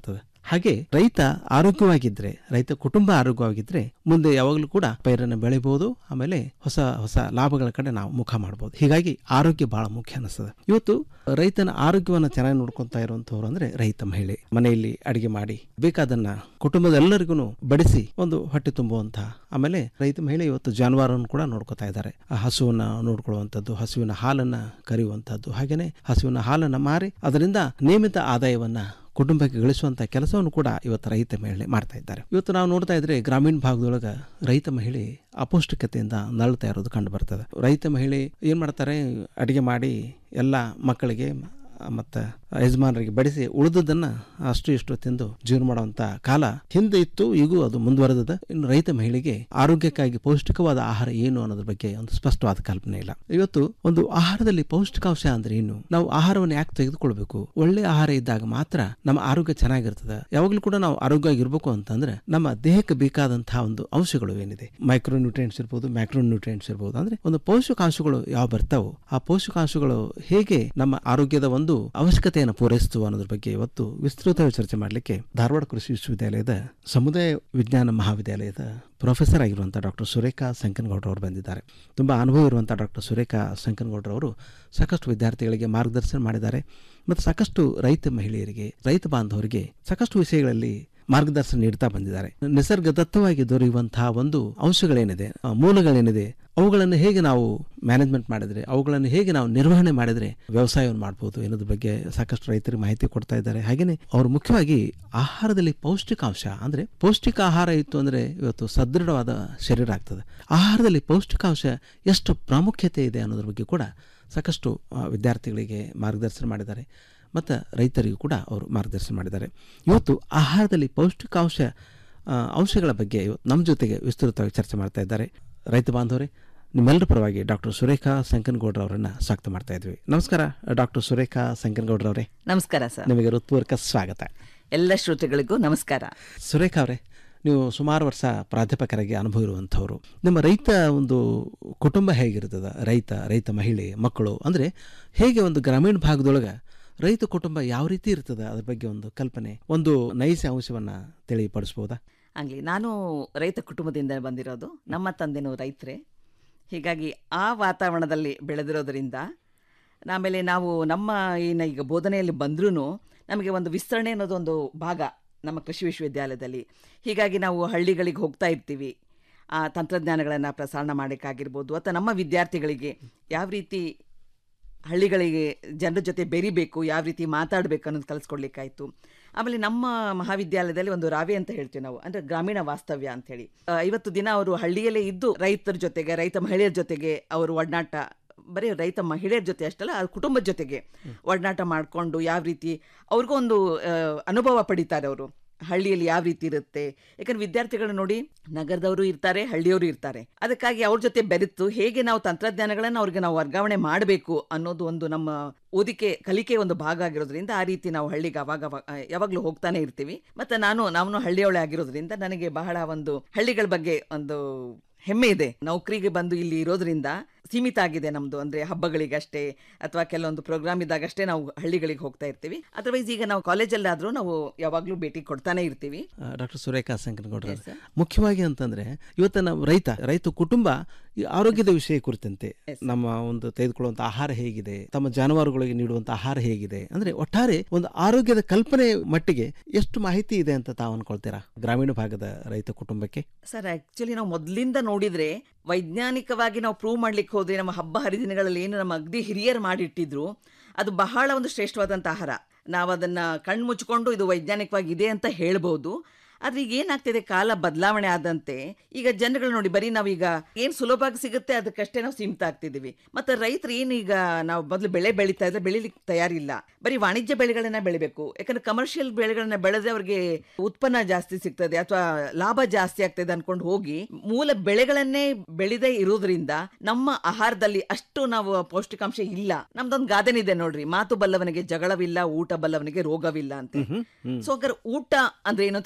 ಹಾಗೆ ರೈತ ಆರೋಗ್ಯವಾಗಿದ್ರೆ ರೈತ ಕುಟುಂಬ ಆರೋಗ್ಯವಾಗಿದ್ರೆ ಮುಂದೆ ಯಾವಾಗಲೂ ಕೂಡ ಪೈರನ್ನು ಬೆಳಿಬಹುದು ಆಮೇಲೆ ಹೊಸ ಹೊಸ ಲಾಭಗಳ ಕಡೆ ನಾವು ಮುಖ ಮಾಡಬಹುದು ಹೀಗಾಗಿ ಆರೋಗ್ಯ ಬಹಳ ಮುಖ್ಯ ಅನಿಸ್ತದೆ ಇವತ್ತು ರೈತನ ಆರೋಗ್ಯವನ್ನು ಚೆನ್ನಾಗಿ ನೋಡ್ಕೊಂತಾ ಇರುವಂತವ್ರು ಅಂದ್ರೆ ರೈತ ಮಹಿಳೆ ಮನೆಯಲ್ಲಿ ಅಡಿಗೆ ಮಾಡಿ ಬೇಕಾದನ್ನ ಕುಟುಂಬದ ಎಲ್ಲರಿಗೂ ಬಡಿಸಿ ಒಂದು ಹೊಟ್ಟೆ ತುಂಬುವಂತ ಆಮೇಲೆ ರೈತ ಮಹಿಳೆ ಇವತ್ತು ಜಾನುವಾರನ್ನು ಕೂಡ ನೋಡ್ಕೊತಾ ಇದ್ದಾರೆ ಆ ಹಸುವನ್ನ ನೋಡ್ಕೊಳ್ಳುವಂಥದ್ದು ಹಸುವಿನ ಹಾಲನ್ನ ಕರೆಯುವಂಥದ್ದು ಹಾಗೇನೆ ಹಸುವಿನ ಹಾಲನ್ನ ಮಾರಿ ಅದರಿಂದ ನಿಯಮಿತ ಆದಾಯವನ್ನ ಕುಟುಂಬಕ್ಕೆ ಗಳಿಸುವಂತ ಕೆಲಸವನ್ನು ಕೂಡ ಇವತ್ತು ರೈತ ಮಹಿಳೆ ಮಾಡ್ತಾ ಇದ್ದಾರೆ ಇವತ್ತು ನಾವು ನೋಡ್ತಾ ಇದ್ರೆ ಗ್ರಾಮೀಣ ಭಾಗದೊಳಗ ರೈತ ಮಹಿಳೆ ಅಪೌಷ್ಟಿಕತೆಯಿಂದ ನಳ್ತಾ ಇರೋದು ಕಂಡು ಬರ್ತದೆ ರೈತ ಮಹಿಳೆ ಏನ್ ಮಾಡ್ತಾರೆ ಅಡಿಗೆ ಮಾಡಿ ಎಲ್ಲ ಮಕ್ಕಳಿಗೆ ಮತ್ತು ಯಜಮಾನರಿಗೆ ಬಡಿಸಿ ಉಳಿದದನ್ನ ಅಷ್ಟು ಇಷ್ಟು ತಿಂದು ಜೀವನ ಮಾಡುವಂತ ಕಾಲ ಹಿಂದೆ ಇತ್ತು ಈಗೂ ಅದು ಮುಂದುವರೆದದ ಇನ್ನು ರೈತ ಮಹಿಳೆಗೆ ಆರೋಗ್ಯಕ್ಕಾಗಿ ಪೌಷ್ಟಿಕವಾದ ಆಹಾರ ಏನು ಅನ್ನೋದ್ರ ಬಗ್ಗೆ ಒಂದು ಸ್ಪಷ್ಟವಾದ ಕಲ್ಪನೆ ಇಲ್ಲ ಇವತ್ತು ಒಂದು ಆಹಾರದಲ್ಲಿ ಪೌಷ್ಟಿಕಾಂಶ ಅಂದ್ರೆ ಏನು ನಾವು ಆಹಾರವನ್ನು ಯಾಕೆ ತೆಗೆದುಕೊಳ್ಬೇಕು ಒಳ್ಳೆ ಆಹಾರ ಇದ್ದಾಗ ಮಾತ್ರ ನಮ್ಮ ಆರೋಗ್ಯ ಚೆನ್ನಾಗಿರ್ತದೆ ಯಾವಾಗಲೂ ಕೂಡ ನಾವು ಆರೋಗ್ಯವಾಗಿರ್ಬೇಕು ಅಂತಂದ್ರೆ ನಮ್ಮ ದೇಹಕ್ಕೆ ಬೇಕಾದಂತಹ ಒಂದು ಅಂಶಗಳು ಏನಿದೆ ಮೈಕ್ರೋ ನ್ಯೂಟ್ರಿಯೆಂಟ್ಸ್ ಇರ್ಬೋದು ಮ್ಯಾಕ್ರೋ ನ್ಯೂಟ್ರಿಯೆಂಟ್ಸ್ ಇರ್ಬೋದು ಅಂದ್ರೆ ಒಂದು ಪೋಷಕಾಂಶಗಳು ಯಾವ ಬರ್ತಾವೋ ಆ ಪೋಷಕಾಂಶಗಳು ಹೇಗೆ ನಮ್ಮ ಆರೋಗ್ಯದ ಒಂದು ಅವಶ್ಯಕತೆಯನ್ನು ಪೂರೈಸ್ತು ಅನ್ನೋದ್ರ ಬಗ್ಗೆ ಇವತ್ತು ವಿಸ್ತೃತವಾಗಿ ಚರ್ಚೆ ಮಾಡಲಿಕ್ಕೆ ಧಾರವಾಡ ಕೃಷಿ ವಿಶ್ವವಿದ್ಯಾಲಯದ ಸಮುದಾಯ ವಿಜ್ಞಾನ ಮಹಾವಿದ್ಯಾಲಯದ ಪ್ರೊಫೆಸರ್ ಆಗಿರುವಂಥ ಡಾಕ್ಟರ್ ಸುರೇಖಾ ಸಂಕನಗೌಡ್ರ ಅವರು ಬಂದಿದ್ದಾರೆ ತುಂಬ ಅನುಭವ ಇರುವಂಥ ಡಾಕ್ಟರ್ ಸುರೇಖಾ ಸಂಕನಗೌಡ್ರ ಅವರು ಸಾಕಷ್ಟು ವಿದ್ಯಾರ್ಥಿಗಳಿಗೆ ಮಾರ್ಗದರ್ಶನ ಮಾಡಿದ್ದಾರೆ ಮತ್ತು ಸಾಕಷ್ಟು ರೈತ ಮಹಿಳೆಯರಿಗೆ ರೈತ ಬಾಂಧವರಿಗೆ ಸಾಕಷ್ಟು ವಿಷಯಗಳಲ್ಲಿ ಮಾರ್ಗದರ್ಶನ ನೀಡ್ತಾ ಬಂದಿದ್ದಾರೆ ನಿಸರ್ಗದತ್ತವಾಗಿ ದೊರೆಯುವಂತಹ ಒಂದು ಅಂಶಗಳೇನಿದೆ ಆ ಮೂಲಗಳೇನಿದೆ ಅವುಗಳನ್ನು ಹೇಗೆ ನಾವು ಮ್ಯಾನೇಜ್ಮೆಂಟ್ ಮಾಡಿದ್ರೆ ಅವುಗಳನ್ನು ಹೇಗೆ ನಾವು ನಿರ್ವಹಣೆ ಮಾಡಿದ್ರೆ ವ್ಯವಸಾಯವನ್ನು ಮಾಡಬಹುದು ಎನ್ನುದ್ರ ಬಗ್ಗೆ ಸಾಕಷ್ಟು ರೈತರಿಗೆ ಮಾಹಿತಿ ಕೊಡ್ತಾ ಇದ್ದಾರೆ ಹಾಗೇನೆ ಅವರು ಮುಖ್ಯವಾಗಿ ಆಹಾರದಲ್ಲಿ ಪೌಷ್ಟಿಕಾಂಶ ಅಂದ್ರೆ ಪೌಷ್ಟಿಕ ಆಹಾರ ಇತ್ತು ಅಂದ್ರೆ ಇವತ್ತು ಸದೃಢವಾದ ಶರೀರ ಆಗ್ತದೆ ಆಹಾರದಲ್ಲಿ ಪೌಷ್ಟಿಕಾಂಶ ಎಷ್ಟು ಪ್ರಾಮುಖ್ಯತೆ ಇದೆ ಅನ್ನೋದ್ರ ಬಗ್ಗೆ ಕೂಡ ಸಾಕಷ್ಟು ಆ, ವಿದ್ಯಾರ್ಥಿಗಳಿಗೆ ಮಾರ್ಗದರ್ಶನ ಮಾಡಿದ್ದಾರೆ ಮತ್ತು ರೈತರಿಗೂ ಕೂಡ ಅವರು ಮಾರ್ಗದರ್ಶನ ಮಾಡಿದ್ದಾರೆ ಇವತ್ತು ಆಹಾರದಲ್ಲಿ ಪೌಷ್ಟಿಕಾಂಶ ಆ, ಅಂಶಗಳ ಬಗ್ಗೆ ಇವತ್ತು ನಮ್ಮ ಜೊತೆಗೆ ವಿಸ್ತೃತವಾಗಿ ಚರ್ಚೆ ಮಾಡ್ತಾ ಇದ್ದಾರೆ ರೈತ ಬಾಂಧವರೇ ನಿಮ್ಮೆಲ್ಲರ ಪರವಾಗಿ ಡಾಕ್ಟರ್ ಸುರೇಖಾ ಸಂಕನಗೌಡ್ರ ಅವರನ್ನ ಸ್ವಾಗತ ಮಾಡ್ತಾ ಇದ್ವಿ ನಮಸ್ಕಾರ ಡಾಕ್ಟರ್ ಸುರೇಖಾ ಸಂಕನಗೌಡ್ರ ಅವರೇ ನಮಸ್ಕಾರ ಸರ್ ನಿಮಗೆ ಹೃತ್ಪೂರ್ವಕ ಸ್ವಾಗತ ಎಲ್ಲ ಶ್ರೋತೃಗಳಿಗೂ ನಮಸ್ಕಾರ ಸುರೇಖಾ ಅವರೇ ನೀವು ಸುಮಾರು ವರ್ಷ ಪ್ರಾಧ್ಯಾಪಕರಾಗಿ ಅನುಭವ ಇರುವಂಥವ್ರು ನಿಮ್ಮ ರೈತ ಒಂದು ಕುಟುಂಬ ಹೇಗಿರ್ತದ ರೈತ ರೈತ ಮಹಿಳೆ ಮಕ್ಕಳು ಅಂದರೆ ಹೇಗೆ ಒಂದು ಗ್ರಾಮೀಣ ಭಾಗದೊಳಗೆ ರೈತ ಕುಟುಂಬ ಯಾವ ರೀತಿ ಇರ್ತದ ಅದ್ರ ಬಗ್ಗೆ ಒಂದು ಕಲ್ಪನೆ ಒಂದು ನೈಜ ಅಂಶವನ್ನ ತಿಳಿಪಡಿಸ್ಬೋದಾ ಆಗಲಿ ನಾನು ರೈತ ಕುಟುಂಬದಿಂದ ಬಂದಿರೋದು ನಮ್ಮ ತಂದೆನೂ ರೈತರೇ ಹೀಗಾಗಿ ಆ ವಾತಾವರಣದಲ್ಲಿ ಬೆಳೆದಿರೋದರಿಂದ ಆಮೇಲೆ ನಾವು ನಮ್ಮ ಏನು ಈಗ ಬೋಧನೆಯಲ್ಲಿ ಬಂದ್ರೂ ನಮಗೆ ಒಂದು ವಿಸ್ತರಣೆ ಅನ್ನೋದು ಒಂದು ಭಾಗ ನಮ್ಮ ಕೃಷಿ ವಿಶ್ವವಿದ್ಯಾಲಯದಲ್ಲಿ ಹೀಗಾಗಿ ನಾವು ಹಳ್ಳಿಗಳಿಗೆ ಹೋಗ್ತಾ ಇರ್ತೀವಿ ಆ ತಂತ್ರಜ್ಞಾನಗಳನ್ನು ಪ್ರಸಾರ ಮಾಡೋಕ್ಕಾಗಿರ್ಬೋದು ಅಥವಾ ನಮ್ಮ ವಿದ್ಯಾರ್ಥಿಗಳಿಗೆ ಯಾವ ರೀತಿ ಹಳ್ಳಿಗಳಿಗೆ ಜನರ ಜೊತೆ ಬೆರಿಬೇಕು ಯಾವ ರೀತಿ ಮಾತಾಡಬೇಕು ಅನ್ನೋದು ಕಲಿಸ್ಕೊಡ್ಲಿಕ್ಕಾಯ್ತು ಆಮೇಲೆ ನಮ್ಮ ಮಹಾವಿದ್ಯಾಲಯದಲ್ಲಿ ಒಂದು ರಾವೆ ಅಂತ ಹೇಳ್ತೀವಿ ನಾವು ಅಂದರೆ ಗ್ರಾಮೀಣ ವಾಸ್ತವ್ಯ ಅಂತ ಹೇಳಿ ಆ, ಐವತ್ತು ದಿನ ಅವರು ಹಳ್ಳಿಯಲ್ಲೇ ಇದ್ದು ರೈತರ ಜೊತೆಗೆ ರೈತ ಮಹಿಳೆಯರ ಜೊತೆಗೆ ಅವರು ಒಡನಾಟ ಬರೀ ರೈತ ಮಹಿಳೆಯರ ಜೊತೆ ಅಷ್ಟಲ್ಲ ಆ ಕುಟುಂಬದ ಜೊತೆಗೆ ಒಡನಾಟ ಮಾಡಿಕೊಂಡು ಯಾವ ರೀತಿ ಅವ್ರಿಗೂ ಒಂದು ಆ, ಅನುಭವ ಪಡಿತಾರೆ ಅವರು ಹಳ್ಳಿಯಲ್ಲಿ ಯಾವ ರೀತಿ ಇರುತ್ತೆ ಯಾಕಂದ್ರೆ ವಿದ್ಯಾರ್ಥಿಗಳು ನೋಡಿ ನಗರದವರು ಇರ್ತಾರೆ ಹಳ್ಳಿಯವರು ಇರ್ತಾರೆ ಅದಕ್ಕಾಗಿ ಅವ್ರ ಜೊತೆ ಬೆರೆತು ಹೇಗೆ ನಾವು ತಂತ್ರಜ್ಞಾನಗಳನ್ನು ಅವ್ರಿಗೆ ನಾವು ವರ್ಗಾವಣೆ ಮಾಡಬೇಕು ಅನ್ನೋದು ಒಂದು ನಮ್ಮ ಓದಿಕೆ ಕಲಿಕೆ ಒಂದು ಭಾಗ ಆಗಿರೋದ್ರಿಂದ ಆ ರೀತಿ ನಾವು ಹಳ್ಳಿಗೆ ಅವಾಗ ಅವಾಗ- ಆ, ಯಾವಾಗ್ಲೂ ಹೋಗ್ತಾನೆ ಇರ್ತೀವಿ ಮತ್ತೆ ನಾನು ನಾನು ಹಳ್ಳಿಯವಳೆ ಆಗಿರೋದ್ರಿಂದ ನನಗೆ ಬಹಳ ಒಂದು ಹಳ್ಳಿಗಳ ಬಗ್ಗೆ ಒಂದು ಹೆಮ್ಮೆ ಇದೆ ನೌಕರಿಗೆ ಬಂದು ಇಲ್ಲಿ ಇರೋದ್ರಿಂದ ಸೀಮಿತ ಆಗಿದೆ ನಮ್ದು ಅಂದ್ರೆ ಹಬ್ಬಗಳಿಗಷ್ಟೇ ಅಥವಾ ಕೆಲವೊಂದು ಪ್ರೋಗ್ರಾಮ್ ಇದ್ದಾಗಷ್ಟೇ ನಾವು ಹಳ್ಳಿಗಳಿಗೆ ಹೋಗ್ತಾ ಇರ್ತೀವಿ ಅದರ್ವೈಸ್ ಈಗ ನಾವು ಕಾಲೇಜಲ್ಲಾದ್ರೂ ನಾವು ಯಾವಾಗ್ಲೂ ಭೇಟಿ ಕೊಡ್ತಾನೆ ಇರ್ತೀವಿ ಡಾಕ್ಟರ್ ಸುರೇಖಾ ಸಂಕನಗೌಡ್ರ ಮುಖ್ಯವಾಗಿ ಅಂತಂದ್ರೆ ಇವತ್ತು ನಾವು ರೈತ ರೈತ ಕುಟುಂಬ ಈ ಆರೋಗ್ಯದ ವಿಷಯ ಕುರಿತಂತೆ ನಮ್ಮ ಒಂದು ತೆಗೆದುಕೊಳ್ಳುವಂತ ಆಹಾರ ಹೇಗಿದೆ ತಮ್ಮ ಜಾನುವಾರುಗಳಿಗೆ ನೀಡುವಂತ ಆಹಾರ ಹೇಗಿದೆ ಅಂದ್ರೆ ಒಟ್ಟಾರೆ ಒಂದು ಆರೋಗ್ಯದ ಕಲ್ಪನೆ ಮಟ್ಟಿಗೆ ಎಷ್ಟು ಮಾಹಿತಿ ಇದೆ ಅಂತ ತಾವು ಅನ್ಕೊಳ್ತೀರಾ ಗ್ರಾಮೀಣ ಭಾಗದ ರೈತ ಕುಟುಂಬಕ್ಕೆ ಸರ್ ಆಕ್ಚುಲಿ ನಾವು ಮೊದಲಿಂದ ನೋಡಿದ್ರೆ ವೈಜ್ಞಾನಿಕವಾಗಿ ನಾವು ಪ್ರೂವ್ ಮಾಡ್ಲಿಕ್ಕೆ ಹೋದ್ರೆ ನಮ್ಮ ಹಬ್ಬ ಹರಿದಿನಗಳಲ್ಲಿ ಏನು ನಮ್ಮ ಅಗ್ದಿ ಹಿರಿಯರು ಮಾಡಿಟ್ಟಿದ್ರು ಅದು ಬಹಳ ಒಂದು ಶ್ರೇಷ್ಠವಾದಂಥ ಆಹಾರ ನಾವು ಅದನ್ನ ಕಣ್ಣು ಮುಚ್ಕೊಂಡು ಇದು ವೈಜ್ಞಾನಿಕವಾಗಿ ಇದೆ ಅಂತ ಹೇಳ್ಬೋದು ಆದ್ರೆ ಈಗ ಏನಾಗ್ತಿದೆ ಕಾಲ ಬದಲಾವಣೆ ಆದಂತೆ ಈಗ ಜನಗಳು ನೋಡಿ ಬರೀ ನಾವೀಗ ಏನ್ ಸುಲಭವಾಗಿ ಸಿಗುತ್ತೆ ಅದಕ್ಕಷ್ಟೇ ನಾವು ಸೀಮಿತ ಆಗ್ತಿದೀವಿ ಮತ್ತೆ ರೈತರು ಏನು ಈಗ ನಾವು ಮೊದಲು ಬೆಳೆ ಬೆಳೀತಾ ಇದ್ರೆ ಬೆಳಿಲಿಕ್ಕೆ ತಯಾರಿಲ್ಲ ಬರೀ ವಾಣಿಜ್ಯ ಬೆಳೆಗಳನ್ನ ಬೆಳಿಬೇಕು ಯಾಕಂದ್ರೆ ಕಮರ್ಷಿಯಲ್ ಬೆಳೆಗಳನ್ನ ಬೆಳೆದ್ರೆ ಅವ್ರಿಗೆ ಉತ್ಪನ್ನ ಜಾಸ್ತಿ ಸಿಗ್ತದೆ ಅಥವಾ ಲಾಭ ಜಾಸ್ತಿ ಆಗ್ತದೆ ಅನ್ಕೊಂಡು ಹೋಗಿ ಮೂಲ ಬೆಳೆಗಳನ್ನೇ ಬೆಳೆದೇ ಇರೋದ್ರಿಂದ ನಮ್ಮ ಆಹಾರದಲ್ಲಿ ಅಷ್ಟು ನಾವು ಪೌಷ್ಟಿಕಾಂಶ ಇಲ್ಲ ನಮ್ದೊಂದು ಗಾದೆನಿದೆ ನೋಡ್ರಿ ಮಾತು ಬಲ್ಲವನಿಗೆ ಜಗಳವಿಲ್ಲ ಊಟ ಬಲ್ಲವನಿಗೆ ರೋಗವಿಲ್ಲ ಅಂತ ಸೊ ಹಾಗಾದ್ರೆ ಊಟ ಅಂದ್ರೆ ಏನು ಅಂತ ನಾವು ಮೊದಲು ತಿಳ್ಕೊಳ್ಳೋಣ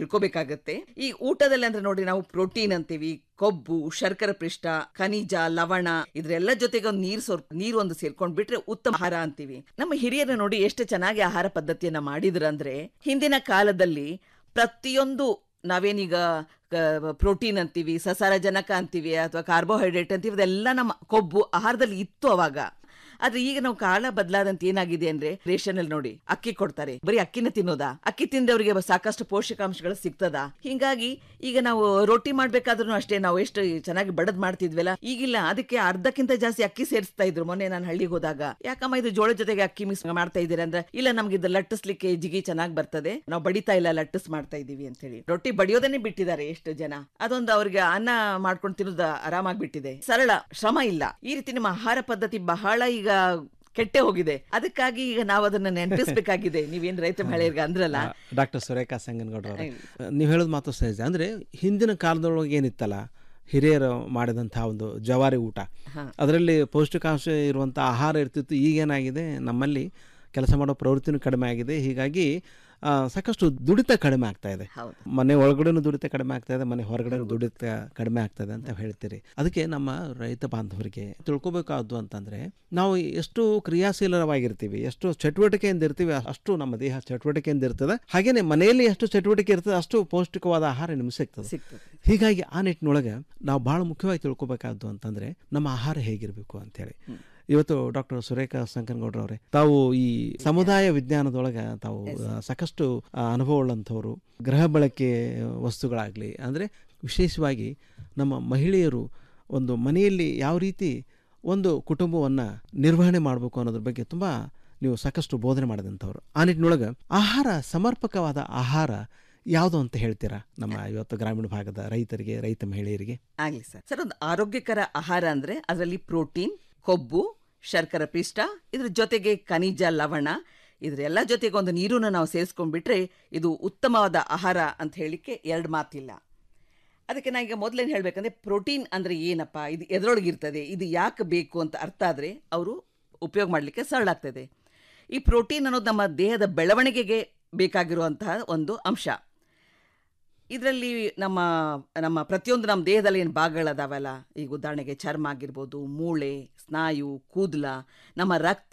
ತಿಳ್ಕೊಬೇಕಾಗತ್ತೆ ಈ ಊಟದಲ್ಲಿ ಅಂದ್ರೆ ನೋಡಿ ನಾವು ಪ್ರೋಟೀನ್ ಅಂತೀವಿ ಕೊಬ್ಬು ಶರ್ಕರ ಪಿಷ್ಟ ಖನಿಜ ಲವಣ ಇದ್ರೆಲ್ಲ ಜೊತೆಗೆ ಒಂದು ನೀರು ಸೋರ್ ನೀರು ಒಂದು ಸೇರ್ಕೊಂಡ್ ಬಿಟ್ರೆ ಉತ್ತಮ ಆಹಾರ ಅಂತೀವಿ ನಮ್ಮ ಹಿರಿಯರು ನೋಡಿ ಎಷ್ಟು ಚೆನ್ನಾಗಿ ಆಹಾರ ಪದ್ಧತಿಯನ್ನ ಮಾಡಿದ್ರಂದ್ರೆ ಹಿಂದಿನ ಕಾಲದಲ್ಲಿ ಪ್ರತಿಯೊಂದು ನಾವೇನೀಗ ಪ್ರೋಟೀನ್ ಅಂತೀವಿ ಸಸಾರಜನಕ ಅಂತೀವಿ ಅಥವಾ ಕಾರ್ಬೋಹೈಡ್ರೇಟ್ ಅಂತೀವಿ ಅದೆಲ್ಲ ನಮ್ಮ ಕೊಬ್ಬು ಆಹಾರದಲ್ಲಿ ಇತ್ತು ಅವಾಗ ಆದ್ರೆ ಈಗ ನಾವು ಕಾಲ ಬದಲಾದಂತ ಏನಾಗಿದೆ ಅಂದ್ರೆ ರೇಷನ್ ಅಲ್ಲಿ ನೋಡಿ ಅಕ್ಕಿ ಕೊಡ್ತಾರೆ ಬರೀ ಅಕ್ಕಿನ ತಿನ್ನೋದಾ ಅಕ್ಕಿ ತಿಂದವರಿಗೆ ಸಾಕಷ್ಟು ಪೋಷಕಾಂಶಗಳು ಸಿಗ್ತದ ಹಿಂಗಾಗಿ ಈಗ ನಾವು ರೊಟ್ಟಿ ಮಾಡ್ಬೇಕಾದ್ರೂ ಅಷ್ಟೇ ನಾವು ಎಷ್ಟು ಚೆನ್ನಾಗಿ ಬಡದ್ ಮಾಡ್ತಿದ್ವಲ್ಲ ಈಗಿಲ್ಲ ಅದಕ್ಕೆ ಅರ್ಧಕ್ಕಿಂತ ಜಾಸ್ತಿ ಅಕ್ಕಿ ಸೇರಿಸ್ತಾ ಇದ್ರು ಮೊನ್ನೆ ನಾನು ಹಳ್ಳಿಗೆ ಹೋದಾಗ ಯಾಕಮ್ಮ ಇದು ಜೋಳ ಜೊತೆಗೆ ಅಕ್ಕಿ ಮಿಕ್ಸ್ ಮಾಡ್ತಾ ಇದ್ದೀರಾ ಅಂದ್ರೆ ಇಲ್ಲ ನಮ್ಗೆ ಇದು ಲಟ್ಟಿಸ್ಲಿಕ್ಕೆ ಜಿಗಿ ಚೆನ್ನಾಗಿ ಬರ್ತದೆ ನಾವು ಬಡಿತಾ ಇಲ್ಲ ಲಟ್ಟಿಸ್ ಮಾಡ್ತಾ ಇದೀವಿ ಅಂತ ಹೇಳಿ ರೊಟ್ಟಿ ಬಡಿಯೋದನ್ನೇ ಬಿಟ್ಟಿದ್ದಾರೆ ಎಷ್ಟು ಜನ ಅದೊಂದು ಅವ್ರಿಗೆ ಅನ್ನ ಮಾಡ್ಕೊಂಡು ತಿನ್ನೋದು ಆರಾಮಾಗಿ ಬಿಟ್ಟಿದೆ ಸರಳ ಶ್ರಮ ಇಲ್ಲ ಈ ರೀತಿ ನಿಮ್ಮ ಆಹಾರ ಪದ್ಧತಿ ಬಹಳ ಈಗ ಕೆಟ್ಟೆ ಹೋಗಿದೆ ಅದಕ್ಕಾಗಿ ಈಗ ನಾವು ಅದನ್ನ ನೆನಪಿಸ್ಬೇಕಾಗಿದೆ ನೀವೇನ್ ರೈತ ಮಹಿಳೆಯರಿಗೆ ಅಂದ್ರಲ್ಲ ಡಾಕ್ಟರ್ ಸುರೇಖಾ ಸಂಗನಗೌಡ್ರ ನೀವು ಹೇಳೋದು ಮಾತು ಸಹಜ ಅಂದರೆ ಹಿಂದಿನ ಕಾಲದೊಳಗೆ ಏನಿತ್ತಲ್ಲ ಹಿರಿಯರು ಮಾಡಿದಂಥ ಒಂದು ಜವಾರಿ ಊಟ ಹಾ. ಅದರಲ್ಲಿ ಪೌಷ್ಟಿಕಾಂಶ ಇರುವಂಥ ಆಹಾರ ಇರ್ತಿತ್ತು ಈಗೇನಾಗಿದೆ ನಮ್ಮಲ್ಲಿ ಕೆಲಸ ಮಾಡೋ ಪ್ರವೃತ್ತಿನೂ ಕಡಿಮೆ ಆಗಿದೆ ಹೀಗಾಗಿ ಆ, ಸಾಕಷ್ಟು ದುಡಿತ ಕಡಿಮೆ ಆಗ್ತಾ ಇದೆ ಹೌದು. ಮನೆ ಒಳಗಡೆನೂ ದುಡಿತ ಕಡಿಮೆ ಆಗ್ತಾ ಇದೆ ಮನೆ ಹೊರಗಡೆನೂ ದುಡಿತ ಕಡಿಮೆ ಆಗ್ತಾ ಇದೆ ಅಂತ ಹೇಳ್ತೀರಿ ಅದಕ್ಕೆ ನಮ್ಮ ರೈತ ಬಾಂಧವರಿಗೆ ತಿಳ್ಕೊಬೇಕಾದ್ದು ಅಂತಂದ್ರೆ ನಾವು ಎಷ್ಟು ಕ್ರಿಯಾಶೀಲವಾಗಿರ್ತೀವಿ ಎಷ್ಟು ಚಟುವಟಿಕೆಯಿಂದ ಇರ್ತೀವಿ ಅಷ್ಟು ನಮ್ಮ ದೇಹ ಚಟುವಟಿಕೆಯಿಂದ ಇರ್ತದೆ ಹಾಗೇನೆ ಮನೆಯಲ್ಲಿ ಎಷ್ಟು ಚಟುವಟಿಕೆ ಇರ್ತದೆ ಅಷ್ಟು ಪೌಷ್ಟಿಕವಾದ ಆಹಾರ ನಿಮ್ಗೆ ಸಿಗ್ತದೆ ಸಿಗ್ತದೆ ಹೀಗಾಗಿ ಆ ನಿಟ್ಟಿನೊಳಗೆ ನಾವು ಭಾಳ ಮುಖ್ಯವಾಗಿ ತಿಳ್ಕೊಬೇಕಾದ್ದು ಅಂತಂದ್ರೆ ನಮ್ಮ ಆಹಾರ ಹೇಗಿರಬೇಕು ಅಂತೇಳಿ ಇವತ್ತು ಡಾಕ್ಟರ್ ಸುರೇಖಾ ಸಂಕನಗೌಡ್ರ ಅವರೇ ತಾವು ಈ ಸಮುದಾಯ ವಿಜ್ಞಾನದೊಳಗೆ ತಾವು ಆ, ಸಾಕಷ್ಟು ಆ, ಅನುಭವವುಳ್ಳಂಥವ್ರು ಗೃಹ ಬಳಕೆ ವಸ್ತುಗಳಾಗಲಿ ಅಂದರೆ ವಿಶೇಷವಾಗಿ ನಮ್ಮ ಮಹಿಳೆಯರು ಒಂದು ಮನೆಯಲ್ಲಿ ಯಾವ ರೀತಿ ಒಂದು ಕುಟುಂಬವನ್ನು ನಿರ್ವಹಣೆ ಮಾಡಬೇಕು ಅನ್ನೋದ್ರ ಬಗ್ಗೆ ತುಂಬ ನೀವು ಸಾಕಷ್ಟು ಬೋಧನೆ ಮಾಡಿದಂಥವ್ರು ಆ ನಿಟ್ಟಿನೊಳಗೆ ಆಹಾರ ಸಮರ್ಪಕವಾದ ಆಹಾರ ಯಾವುದು ಅಂತ ಹೇಳ್ತೀರಾ ನಮ್ಮ ಇವತ್ತು ಗ್ರಾಮೀಣ ಭಾಗದ ರೈತರಿಗೆ ರೈತ ಮಹಿಳೆಯರಿಗೆ ಆಗ್ಲಿ ಸರ್ ಸರ್ ಒಂದು ಆರೋಗ್ಯಕರ ಆಹಾರ ಅಂದ್ರೆ ಅದರಲ್ಲಿ ಪ್ರೋಟೀನ್ ಕೊಬ್ಬು ಶರ್ಕರ ಪಿಷ್ಟ ಇದ್ರ ಜೊತೆಗೆ ಖನಿಜ ಲವಣ ಇದ್ರೆಲ್ಲ ಜೊತೆಗೆ ಒಂದು ನೀರನ್ನು ನಾವು ಸೇರಿಸ್ಕೊಂಡ್ಬಿಟ್ರೆ ಇದು ಉತ್ತಮವಾದ ಆಹಾರ ಅಂತ ಹೇಳಿಕ್ಕೆ ಎರಡು ಮಾತಿಲ್ಲ ಅದಕ್ಕೆ ನಾ ಈಗ ಮೊದಲೇನು ಹೇಳಬೇಕಂದ್ರೆ ಪ್ರೋಟೀನ್ ಅಂದರೆ ಏನಪ್ಪ ಇದು ಎದರೊಳಗಿರ್ತದೆ ಇದು ಯಾಕೆ ಬೇಕು ಅಂತ ಅರ್ಥ ಆದರೆ ಅವರು ಉಪಯೋಗ ಮಾಡಲಿಕ್ಕೆ ಸರಳ ಆಗ್ತದೆ ಈ ಪ್ರೋಟೀನ್ ಅನ್ನೋದು ನಮ್ಮ ದೇಹದ ಬೆಳವಣಿಗೆಗೆ ಬೇಕಾಗಿರುವಂತಹ ಒಂದು ಅಂಶ ಇದರಲ್ಲಿ ನಮ್ಮ ನಮ್ಮ ಪ್ರತಿಯೊಂದು ನಮ್ಮ ದೇಹದಲ್ಲಿ ಏನು ಭಾಗಗಳದಾವಲ್ಲ ಈಗ ಉದಾಹರಣೆಗೆ ಚರ್ಮ ಆಗಿರ್ಬೋದು ಮೂಳೆ ಸ್ನಾಯು ಕೂದಲ ನಮ್ಮ ರಕ್ತ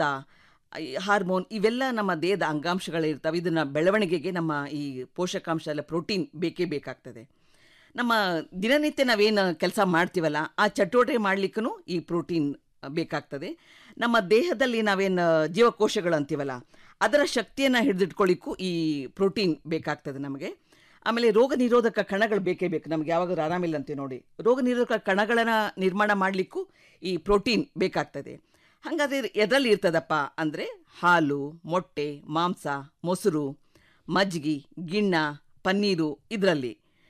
ಈ ಹಾರ್ಮೋನ್ ಇವೆಲ್ಲ ನಮ್ಮ ದೇಹದ ಅಂಗಾಂಶಗಳಿರ್ತವೆ ಇದನ್ನ ಬೆಳವಣಿಗೆಗೆ ನಮ್ಮ ಈ ಪೋಷಕಾಂಶ ಎಲ್ಲ ಪ್ರೋಟೀನ್ ಬೇಕೇ ಬೇಕಾಗ್ತದೆ ನಮ್ಮ ದಿನನಿತ್ಯ ನಾವೇನು ಕೆಲಸ ಮಾಡ್ತೀವಲ್ಲ ಆ ಚಟುವಟಿಕೆ ಮಾಡಲಿಕ್ಕೂ ಈ ಪ್ರೋಟೀನ್ ಬೇಕಾಗ್ತದೆ ನಮ್ಮ ದೇಹದಲ್ಲಿ ನಾವೇನು ಜೀವಕೋಶಗಳು ಅಂತೀವಲ್ಲ ಅದರ ಶಕ್ತಿಯನ್ನು ಹಿಡಿದಿಟ್ಕೊಳ್ಳಿಕ್ಕೂ ಈ ಪ್ರೋಟೀನ್ ಬೇಕಾಗ್ತದೆ ನಮಗೆ ಆಮೇಲೆ ರೋಗ ನಿರೋಧಕ ಕಣಗಳು ಬೇಕೇ ಬೇಕು ನಮ್ಗೆ ಯಾವಾಗಾದ್ರೂ ಆರಾಮಿಲ್ಲ ಅಂತೀವಿ ನೋಡಿ ರೋಗ ನಿರೋಧಕ ಕಣಗಳನ್ನು ನಿರ್ಮಾಣ ಮಾಡಲಿಕ್ಕೂ ಈ ಪ್ರೋಟೀನ್ ಬೇಕಾಗ್ತದೆ ಹಾಗಾದ್ರೆ ಎದರಲ್ಲಿ ಇರ್ತದಪ್ಪ ಅಂದರೆ ಹಾಲು ಮೊಟ್ಟೆ ಮಾಂಸ ಮೊಸರು ಮಜ್ಜಿಗೆ ಗಿಣ್ಣ ಪನ್ನೀರು ಇದರಲ್ಲಿ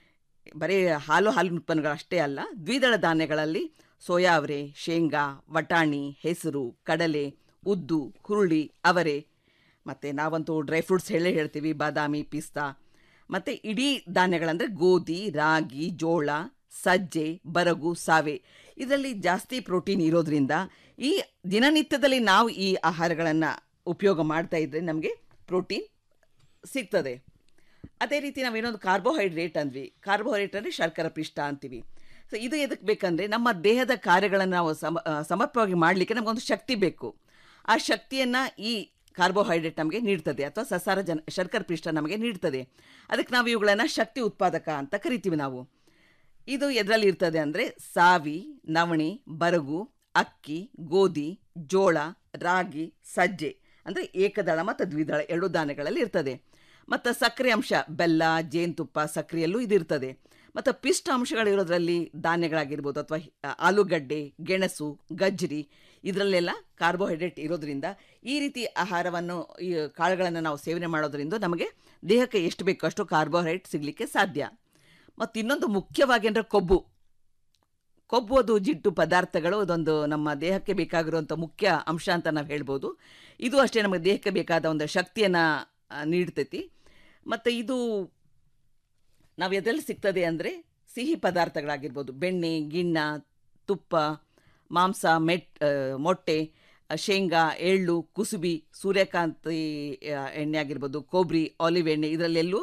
ಬರೀ ಹಾಲು ಹಾಲಿನ ಉತ್ಪನ್ನಗಳು ಅಷ್ಟೇ ಅಲ್ಲ ದ್ವಿದಳ ಧಾನ್ಯಗಳಲ್ಲಿ ಸೋಯಾವರೆ ಶೇಂಗಾ ವಟಾಣಿ ಹೆಸರು ಕಡಲೆ ಉದ್ದು ಹುರುಳಿ ಅವರೆ ಮತ್ತು ನಾವಂತೂ ಡ್ರೈ ಫ್ರೂಟ್ಸ್ ಹೇಳೇ ಹೇಳ್ತೀವಿ ಬಾದಾಮಿ ಪಿಸ್ತಾ ಮತ್ತು ಇಡೀ ಧಾನ್ಯಗಳಂದರೆ ಗೋಧಿ ರಾಗಿ ಜೋಳ ಸಜ್ಜೆ ಬರಗು ಸಾವೆ ಇದರಲ್ಲಿ ಜಾಸ್ತಿ ಪ್ರೋಟೀನ್ ಇರೋದ್ರಿಂದ ಈ ದಿನನಿತ್ಯದಲ್ಲಿ ನಾವು ಈ ಆಹಾರಗಳನ್ನು ಉಪಯೋಗ ಮಾಡ್ತಾ ಇದ್ದರೆ ನಮಗೆ ಪ್ರೋಟೀನ್ ಸಿಗ್ತದೆ ಅದೇ ರೀತಿ ನಾವೇನೊಂದು ಕಾರ್ಬೋಹೈಡ್ರೇಟ್ ಅಂದ್ವಿ ಕಾರ್ಬೋಹೈಡ್ರೇಟ್ ಅಂದರೆ ಶರ್ಕರ ಪಿಷ್ಟ ಅಂತೀವಿ ಸೊ ಇದು ಎದಕ್ಕೆ ಬೇಕಂದರೆ ನಮ್ಮ ದೇಹದ ಕಾರ್ಯಗಳನ್ನು ನಾವು ಸಮ ಆ, ಸಮರ್ಪಕವಾಗಿ ಮಾಡಲಿಕ್ಕೆ ನಮಗೊಂದು ಶಕ್ತಿ ಬೇಕು ಆ ಶಕ್ತಿಯನ್ನು ಈ ಕಾರ್ಬೋಹೈಡ್ರೇಟ್ ನಮಗೆ ನೀಡ್ತದೆ ಅಥವಾ ಸಸಾರ ಜನ ಶರ್ಕರ ಪಿಷ್ಟ ನಮಗೆ ನೀಡ್ತದೆ ಅದಕ್ಕೆ ನಾವು ಇವುಗಳನ್ನು ಶಕ್ತಿ ಉತ್ಪಾದಕ ಅಂತ ಕರಿತೀವಿ ನಾವು ಇದು ಎದರಲ್ಲಿ ಇರ್ತದೆ ಅಂದರೆ ಸಾವಿ ನವಣೆ ಬರಗು ಅಕ್ಕಿ ಗೋಧಿ ಜೋಳ ರಾಗಿ ಸಜ್ಜೆ ಅಂದರೆ ಏಕದಳ ಮತ್ತು ದ್ವಿದಳ ಎರಡು ಧಾನ್ಯಗಳಲ್ಲಿ ಇರ್ತದೆ ಮತ್ತು ಸಕ್ಕರೆ ಅಂಶ ಬೆಲ್ಲ ಜೇನುತುಪ್ಪ ಸಕ್ಕರೆಯಲ್ಲೂ ಇದಿರ್ತದೆ ಮತ್ತು ಪಿಷ್ಟ ಅಂಶಗಳಿರೋದ್ರಲ್ಲಿ ಧಾನ್ಯಗಳಾಗಿರ್ಬೋದು ಅಥವಾ ಆಲೂಗಡ್ಡೆ ಗೆಣಸು ಗಜ್ಜರಿ ಇದರಲ್ಲೆಲ್ಲ ಕಾರ್ಬೋಹೈಡ್ರೇಟ್ ಇರೋದ್ರಿಂದ ಈ ರೀತಿ ಆಹಾರವನ್ನು ಈ ಕಾಳುಗಳನ್ನು ನಾವು ಸೇವನೆ ಮಾಡೋದ್ರಿಂದ ನಮಗೆ ದೇಹಕ್ಕೆ ಎಷ್ಟು ಬೇಕೋ ಅಷ್ಟು ಕಾರ್ಬೋಹೈಡ್ರೇಟ್ ಸಿಗಲಿಕ್ಕೆ ಸಾಧ್ಯ ಮತ್ತು ಇನ್ನೊಂದು ಮುಖ್ಯವಾಗಿ ಅಂದರೆ ಕೊಬ್ಬು ಕೊಬ್ಬು ಅದು ಜಿಡ್ಡು ಪದಾರ್ಥಗಳು ಅದೊಂದು ನಮ್ಮ ದೇಹಕ್ಕೆ ಬೇಕಾಗಿರುವಂಥ ಮುಖ್ಯ ಅಂಶ ಅಂತ ನಾವು ಹೇಳ್ಬೋದು ಇದು ಅಷ್ಟೇ ನಮಗೆ ದೇಹಕ್ಕೆ ಬೇಕಾದ ಒಂದು ಶಕ್ತಿಯನ್ನು ನೀಡ್ತೈತಿ ಮತ್ತು ಇದು ನಾವು ಎದೆಲ್ಲಿ ಸಿಗ್ತದೆ ಅಂದರೆ ಸಿಹಿ ಪದಾರ್ಥಗಳಾಗಿರ್ಬೋದು ಬೆಣ್ಣೆ ಗಿಣ್ಣ ತುಪ್ಪ ಮಾಂಸ ಮೆಟ್ ಆ, ಮೊಟ್ಟೆ ಆ, ಶೇಂಗಾ ಎಳ್ಳು ಕುಸುಬಿ ಸೂರ್ಯಕಾಂತಿ ಆ, ಎಣ್ಣೆ ಆಗಿರ್ಬೋದು ಕೊಬ್ಬರಿ ಆಲಿವ್ ಎಣ್ಣೆ ಇದರಲ್ಲೆಲ್ಲೂ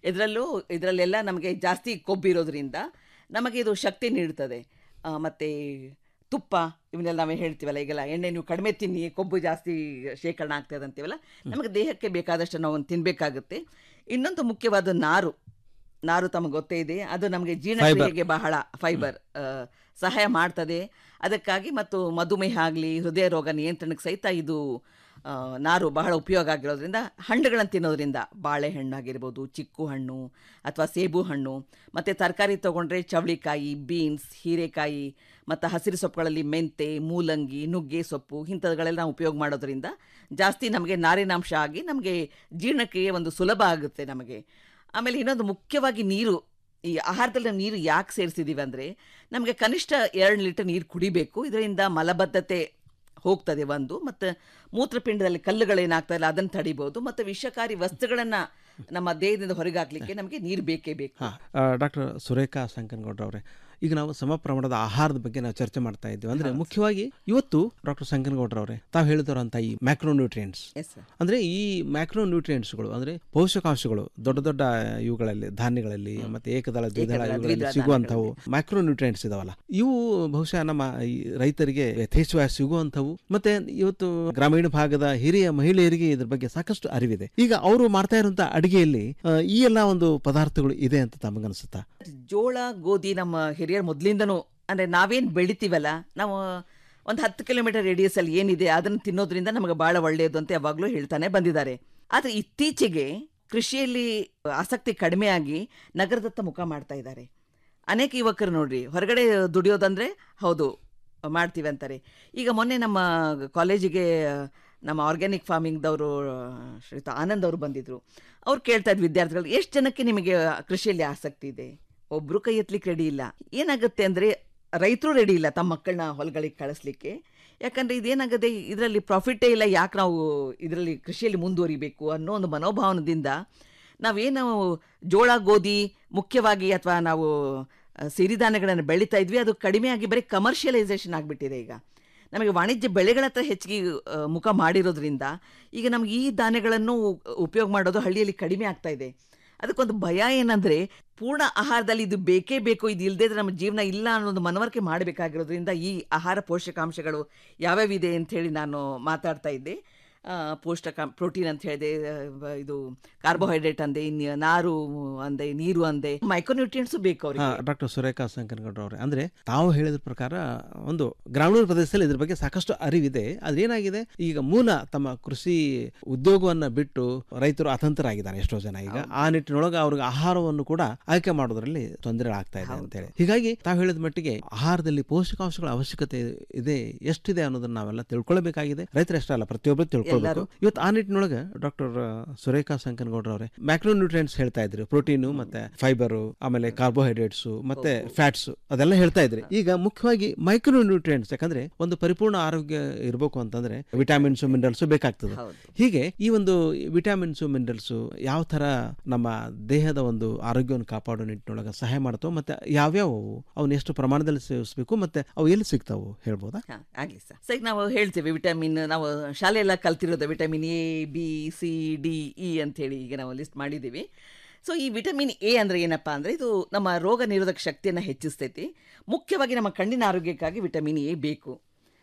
ಇದರಲ್ಲೂ ಇದರಲ್ಲೆಲ್ಲ ನಮಗೆ ಜಾಸ್ತಿ ಕೊಬ್ಬಿರೋದ್ರಿಂದ ನಮಗೆ ಇದು ಶಕ್ತಿ ನೀಡ್ತದೆ ಆ, ಮತ್ತೆ ತುಪ್ಪ ಇವನ್ನೆಲ್ಲ ನಾವೇ ಹೇಳ್ತೀವಲ್ಲ ಈಗೆಲ್ಲ ಎಣ್ಣೆ ನೀವು ಕಡಿಮೆ ತಿನ್ನಿ ಕೊಬ್ಬು ಜಾಸ್ತಿ ಶೇಖರಣೆ ಆಗ್ತದೆ ಅಂತೀವಲ್ಲ ನಮಗೆ ದೇಹಕ್ಕೆ ಬೇಕಾದಷ್ಟು ನಾವು ತಿನ್ನಬೇಕಾಗುತ್ತೆ ಇನ್ನೊಂದು ಮುಖ್ಯವಾದ ನಾರು ನಾರು ತಮಗೆ ಗೊತ್ತೇ ಇದೆ ಅದು ನಮಗೆ ಜೀರ್ಣಕ್ರಿಯೆಗೆ ಬಹಳ ಫೈಬರ್ ಸಹಾಯ ಮಾಡ್ತದೆ ಅದಕ್ಕಾಗಿ ಮತ್ತು ಮಧುಮೇಹ ಆಗಲಿ ಹೃದಯ ರೋಗ ನಿಯಂತ್ರಣಕ್ಕೆ ಸಹಿತ ಇದು ಆ, ನಾರು ಬಹಳ ಉಪಯೋಗ ಆಗಿರೋದ್ರಿಂದ ಹಣ್ಣುಗಳನ್ನು ತಿನ್ನೋದ್ರಿಂದ ಬಾಳೆಹಣ್ಣಾಗಿರ್ಬೋದು ಚಿಕ್ಕು ಹಣ್ಣು ಅಥವಾ ಸೇಬು ಹಣ್ಣು ಮತ್ತು ತರಕಾರಿ ತೊಗೊಂಡ್ರೆ ಚವಳಿಕಾಯಿ ಬೀನ್ಸ್ ಹೀರೆಕಾಯಿ ಮತ್ತು ಹಸಿರು ಸೊಪ್ಪುಗಳಲ್ಲಿ ಮೆಂತೆ ಮೂಲಂಗಿ ನುಗ್ಗೆ ಸೊಪ್ಪು ಇಂಥವುಗಳೆಲ್ಲ ನಾವು ಉಪಯೋಗ ಮಾಡೋದ್ರಿಂದ ಜಾಸ್ತಿ ನಮಗೆ ನಾರಿನಾಂಶ ಆಗಿ ನಮಗೆ ಜೀರ್ಣಕ್ರಿಯೆ ಒಂದು ಸುಲಭ ಆಗುತ್ತೆ ನಮಗೆ ಆಮೇಲೆ ಇನ್ನೊಂದು ಮುಖ್ಯವಾಗಿ ನೀರು ಈ ಆಹಾರದಲ್ಲಿ ನಾವು ನೀರು ಯಾಕೆ ಸೇರಿಸಿದ್ದೀವಿ ಅಂದರೆ ನಮಗೆ ಕನಿಷ್ಠ ಎರಡು ಲೀಟರ್ ನೀರು ಕುಡಿಬೇಕು ಇದರಿಂದ ಮಲಬದ್ಧತೆ ಹೋಗ್ತದೆ ಒಂದು ಮತ್ತು ಮೂತ್ರಪಿಂಡದಲ್ಲಿ ಕಲ್ಲುಗಳೇನಾಗ್ತಲ್ಲ ಅದನ್ನು ತಡಿಬೋದು ಮತ್ತು ವಿಷಕಾರಿ ವಸ್ತುಗಳನ್ನು ನಮ್ಮ ದೇಹದಿಂದ ಹೊರಗೆ ಹಾಕ್ಲಿಕ್ಕೆ ನಮಗೆ ನೀರು ಬೇಕೇ ಬೇಕು ಹಾಂ ಡಾಕ್ಟರ್ ಸುರೇಖಾ ಸಂಕನಗೌಡ್ರವ್ರೆ ಈಗ ನಾವು ಸಮ ಪ್ರಮಾಣದ ಆಹಾರದ ಬಗ್ಗೆ ನಾವು ಚರ್ಚೆ ಮಾಡ್ತಾ ಇದ್ದೀವಿ ಅಂದ್ರೆ ಮುಖ್ಯವಾಗಿ ಇವತ್ತು ಡಾಕ್ಟರ್ ಸಂಕನಗೌಡ್ರವ್ರೆ ತಾವು ಹೇಳಿದರಂತ ಈ ಮ್ಯಾಕ್ರೋ ನ್ಯೂಟ್ರಿಯೆಂಟ್ಸ್ ಎಸ್ ಸರ್ ಅಂದ್ರೆ ಈ ಮ್ಯಾಕ್ರೋ ನ್ಯೂಟ್ರಿಯೆಂಟ್ಸ್ಗಳು ಅಂದ್ರೆ ಪೋಷಕಾಂಶಗಳು ದೊಡ್ಡ ದೊಡ್ಡ ಇವುಗಳಲ್ಲಿ ಧಾನ್ಯಗಳಲ್ಲಿ ಮತ್ತೆ ಏಕದಳ ದ್ವಿದಳ ಏಕದಳ, ಇವುಗಳಲ್ಲಿ ದ್ವಿದಳ ಸಿಗುವಂಥವು ಮ್ಯಾಕ್ರೋ ನ್ಯೂಟ್ರಿಯೆಂಟ್ಸ್ ಇದಾವಲ್ಲ ಇವು ಬಹುಶಃ ನಮ್ಮ ಈ ರೈತರಿಗೆ ಯಥೇಚ್ಛವಾಗಿ ಸಿಗುವಂಥವು ಮತ್ತೆ ಇವತ್ತು ಗ್ರಾಮೀಣ ಭಾಗದ ಹಿರಿಯ ಮಹಿಳೆಯರಿಗೆ ಇದ್ರ ಬಗ್ಗೆ ಸಾಕಷ್ಟು ಅರಿವಿದೆ ಈಗ ಅವರು ಮಾಡ್ತಾ ಇರುವಂತ ಅಡಿಗೆಯಲ್ಲಿ ಆ, ಈ ಎಲ್ಲ ಒಂದು ಪದಾರ್ಥಗಳು ಇದೆ ಅಂತ ತಮಗನ್ಸುತ್ತಾ ಜೋಳ ಗೋಧಿ ನಮ್ಮ ಹಿರಿಯರು ಮೊದಲಿಂದನೂ ಅಂದರೆ ನಾವೇನು ಬೆಳಿತೀವಲ್ಲ ನಾವು ಒಂದು ಹತ್ತು ಕಿಲೋಮೀಟರ್ ರೇಡಿಯಸಲ್ಲಿ ಏನಿದೆ ಅದನ್ನು ತಿನ್ನೋದ್ರಿಂದ ನಮಗೆ ಭಾಳ ಒಳ್ಳೆಯದು ಅಂತ ಯಾವಾಗಲೂ ಹೇಳ್ತಾನೆ ಬಂದಿದ್ದಾರೆ ಆದರೆ ಇತ್ತೀಚೆಗೆ ಕೃಷಿಯಲ್ಲಿ ಆಸಕ್ತಿ ಕಡಿಮೆಯಾಗಿ ನಗರದತ್ತ ಮುಖ ಮಾಡ್ತಾ ಇದ್ದಾರೆ ಅನೇಕ ಯುವಕರು ನೋಡ್ರಿ ಹೊರಗಡೆ ದುಡಿಯೋದಂದ್ರೆ ಹೌದು ಮಾಡ್ತೀವಿ ಅಂತಾರೆ ಈಗ ಮೊನ್ನೆ ನಮ್ಮ ಕಾಲೇಜಿಗೆ ನಮ್ಮ ಆರ್ಗ್ಯಾನಿಕ್ ಫಾರ್ಮಿಂಗ್ದವರು ಶ್ರೀಯುತ ಆನಂದ್ ಅವರು ಬಂದಿದ್ರು ಅವ್ರು ಕೇಳ್ತಾ ಇದ್ರು ವಿದ್ಯಾರ್ಥಿಗಳು ಎಷ್ಟು ಜನಕ್ಕೆ ನಿಮಗೆ ಕೃಷಿಯಲ್ಲಿ ಆಸಕ್ತಿ ಇದೆ ಒಬ್ರು ಕೈ ಎತ್ತಲಿಕ್ಕೆ ರೆಡಿ ಇಲ್ಲ ಏನಾಗುತ್ತೆ ಅಂದರೆ ರೈತರು ರೆಡಿ ಇಲ್ಲ ತಮ್ಮ ಮಕ್ಕಳನ್ನ ಹೊಲಗಳಿಗೆ ಕಳಿಸ್ಲಿಕ್ಕೆ ಯಾಕಂದರೆ ಇದೇನಾಗದೆ ಇದರಲ್ಲಿ ಪ್ರಾಫಿಟ್ಟೇ ಇಲ್ಲ ಯಾಕೆ ನಾವು ಇದರಲ್ಲಿ ಕೃಷಿಯಲ್ಲಿ ಮುಂದುವರಿಬೇಕು ಅನ್ನೋ ಒಂದು ಮನೋಭಾವನದಿಂದ ನಾವೇನು ಜೋಳ ಗೋಧಿ ಮುಖ್ಯವಾಗಿ ಅಥವಾ ನಾವು ಆ, ಸಿರಿಧಾನ್ಯಗಳನ್ನು ಬೆಳೀತಾ ಇದ್ವಿ ಅದು ಕಡಿಮೆಯಾಗಿ ಬರೀ ಕಮರ್ಷಿಯಲೈಸೇಷನ್ ಆಗಿಬಿಟ್ಟಿದೆ ಈಗ ನಮಗೆ ವಾಣಿಜ್ಯ ಬೆಳೆಗಳ ಹತ್ರ ಹೆಚ್ಚಿಗೆ ಆ, ಮುಖ ಮಾಡಿರೋದ್ರಿಂದ ಈಗ ನಮ್ಗೆ ಈ ಧಾನ್ಯಗಳನ್ನು ಉಪಯೋಗ ಮಾಡೋದು ಹಳ್ಳಿಯಲ್ಲಿ ಕಡಿಮೆ ಆಗ್ತಾ ಇದೆ ಅದಕ್ಕೊಂದು ಭಯ ಏನಂದರೆ ಪೂರ್ಣ ಆಹಾರದಲ್ಲಿ ಇದು ಬೇಕೇ ಬೇಕು ಇದು ಇಲ್ಲದೇ ಇದ್ರೆ ನಮ್ಮ ಜೀವನ ಇಲ್ಲ ಅನ್ನೋದು ಮನವರಿಕೆ ಮಾಡಬೇಕಾಗಿರೋದ್ರಿಂದ ಈ ಆಹಾರ ಪೋಷಕಾಂಶಗಳು ಯಾವ್ಯಾವಿದೆ ಅಂಥೇಳಿ ನಾನು ಮಾತಾಡ್ತಾ ಇದ್ದೆ ಆ, ಪೌಷ್ಟಿಕ ಪ್ರೋಟೀನ್ ಅಂತ ಹೇಳಿದೆ ಆ, ಇದು ಕಾರ್ಬೋಹೈಡ್ರೇಟ್ ಅಂದೆ ಇನ್ನು ನಾರು ಅಂದೆ ನೀರು ಅಂದೆ ಮೈಕ್ರೋನ್ಯೂಟ್ರಿಯೆಂಟ್ಸು ಬೇಕು ಅವ್ರಿಗೆ ಡಾಕ್ಟರ್ ಸುರೇಖಾ ಶಂಕರಗೌಡ್ರವ್ರೆ ಅಂದ್ರೆ ತಾವು ಹೇಳಿದ ಪ್ರಕಾರ ಒಂದು ಗ್ರಾಮೀಣ ಪ್ರದೇಶದಲ್ಲಿ ಇದ್ರ ಬಗ್ಗೆ ಸಾಕಷ್ಟು ಅರಿವಿದೆ ಅದೇನಾಗಿದೆ ಈಗ ಮೂಲ ತಮ್ಮ ಕೃಷಿ ಉದ್ಯೋಗವನ್ನ ಬಿಟ್ಟು ರೈತರು ಅತಂತ್ರರಾಗಿದ್ದಾರೆ ಎಷ್ಟೋ ಜನ ಈಗ ಆ ನಿಟ್ಟಿನೊಳಗೆ ಅವ್ರಿಗೆ ಆಹಾರವನ್ನು ಕೂಡ ಆಯ್ಕೆ ಮಾಡೋದ್ರಲ್ಲಿ ತೊಂದರೆ ಆಗ್ತಾ ಇದೆ ಅಂತೇಳಿ ಹೀಗಾಗಿ ತಾವು ಹೇಳಿದ ಮಟ್ಟಿಗೆ ಆಹಾರದಲ್ಲಿ ಪೋಷಕಾಂಶಗಳ ಅವಶ್ಯಕತೆ ಇದೆ ಎಷ್ಟಿದೆ ಅನ್ನೋದನ್ನ ನಾವೆಲ್ಲ ತಿಳ್ಕೊಳ್ಬೇಕಾಗಿದೆ ರೈತರಷ್ಟೇ ಅಲ್ಲ ಪ್ರತಿಯೊಬ್ಬರು ತಿಳ್ಕೊಳ್ಬೇಕು ಎಲ್ಲರೂ. ಇವತ್ತು ಆ ನಿಟ್ಟಿನೊಳಗೆ ಡಾಕ್ಟರ್ ಸುರೇಖಾ ಸಂಕನಗೌಡ್ರವ್ರೆ ಮ್ಯಾಕ್ರೋ ನ್ಯೂಟ್ರಿಯೆಂಟ್ಸ್ ಹೇಳ್ತಾ ಇದ್ರು ಪ್ರೋಟೀನು ಮತ್ತೆ ಫೈಬರು ಆಮೇಲೆ ಕಾರ್ಬೋಹೈಡ್ರೇಟ್ಸ್ ಮತ್ತೆ ಫ್ಯಾಟ್ಸ್ ಅದೆಲ್ಲ ಹೇಳ್ತಾ ಇದ್ರಿ ಈಗ ಮುಖ್ಯವಾಗಿ ಮೈಕ್ರೋ ನ್ಯೂಟ್ರಿಯೆಂಟ್ಸ್ ಯಾಕಂದ್ರೆ ಒಂದು ಪರಿಪೂರ್ಣ ಆರೋಗ್ಯ ಇರಬೇಕು ಅಂತಂದ್ರೆ ವಿಟಾಮಿನ್ಸ್ ಮಿನರಲ್ಸ್ ಬೇಕಾಗ್ತದೆ ಹೀಗೆ ಈ ಒಂದು ವಿಟಾಮಿನ್ಸ್ ಮಿನರಲ್ಸ್ ಯಾವ ತರ ನಮ್ಮ ದೇಹದ ಒಂದು ಆರೋಗ್ಯವನ್ನು ಕಾಪಾಡೋ ನಿಟ್ಟಿನೊಳಗೆ ಸಹಾಯ ಮಾಡ್ತಾವೆ ಮತ್ತೆ ಯಾವ್ಯಾವ ಅವನ್ನ ಎಷ್ಟು ಪ್ರಮಾಣದಲ್ಲಿ ಸೇವಿಸಬೇಕು ಮತ್ತೆ ಅವು ಎಲ್ಲಿ ಸಿಗ್ತಾವು ಹೇಳ್ಬೋದಾ ಹಾ, ಆಗ್ಲಿ ಸರ್ ಸರ್ ಈಗ ನಾವು ಹೇಳ್ತೇವೆ ವಿಟಮಿನ್ ನಾವು ಶಾಲೆಯೆಲ್ಲ ಕಲ್ತಿರೋದು vitamin A B C D E ಅಂಥೇಳಿ ಈಗ ನಾವು ಲಿಸ್ಟ್ ಮಾಡಿದ್ದೀವಿ ಸೊ ಈ ವಿಟಮಿನ್ ಎ ಅಂದರೆ ಏನಪ್ಪ ಅಂದರೆ ಇದು ನಮ್ಮ ರೋಗ ನಿರೋಧಕ ಶಕ್ತಿಯನ್ನು ಹೆಚ್ಚಿಸ್ತೈತಿ ಮುಖ್ಯವಾಗಿ ನಮ್ಮ ಕಣ್ಣಿನ ಆರೋಗ್ಯಕ್ಕಾಗಿ ವಿಟಮಿನ್ ಎ ಬೇಕು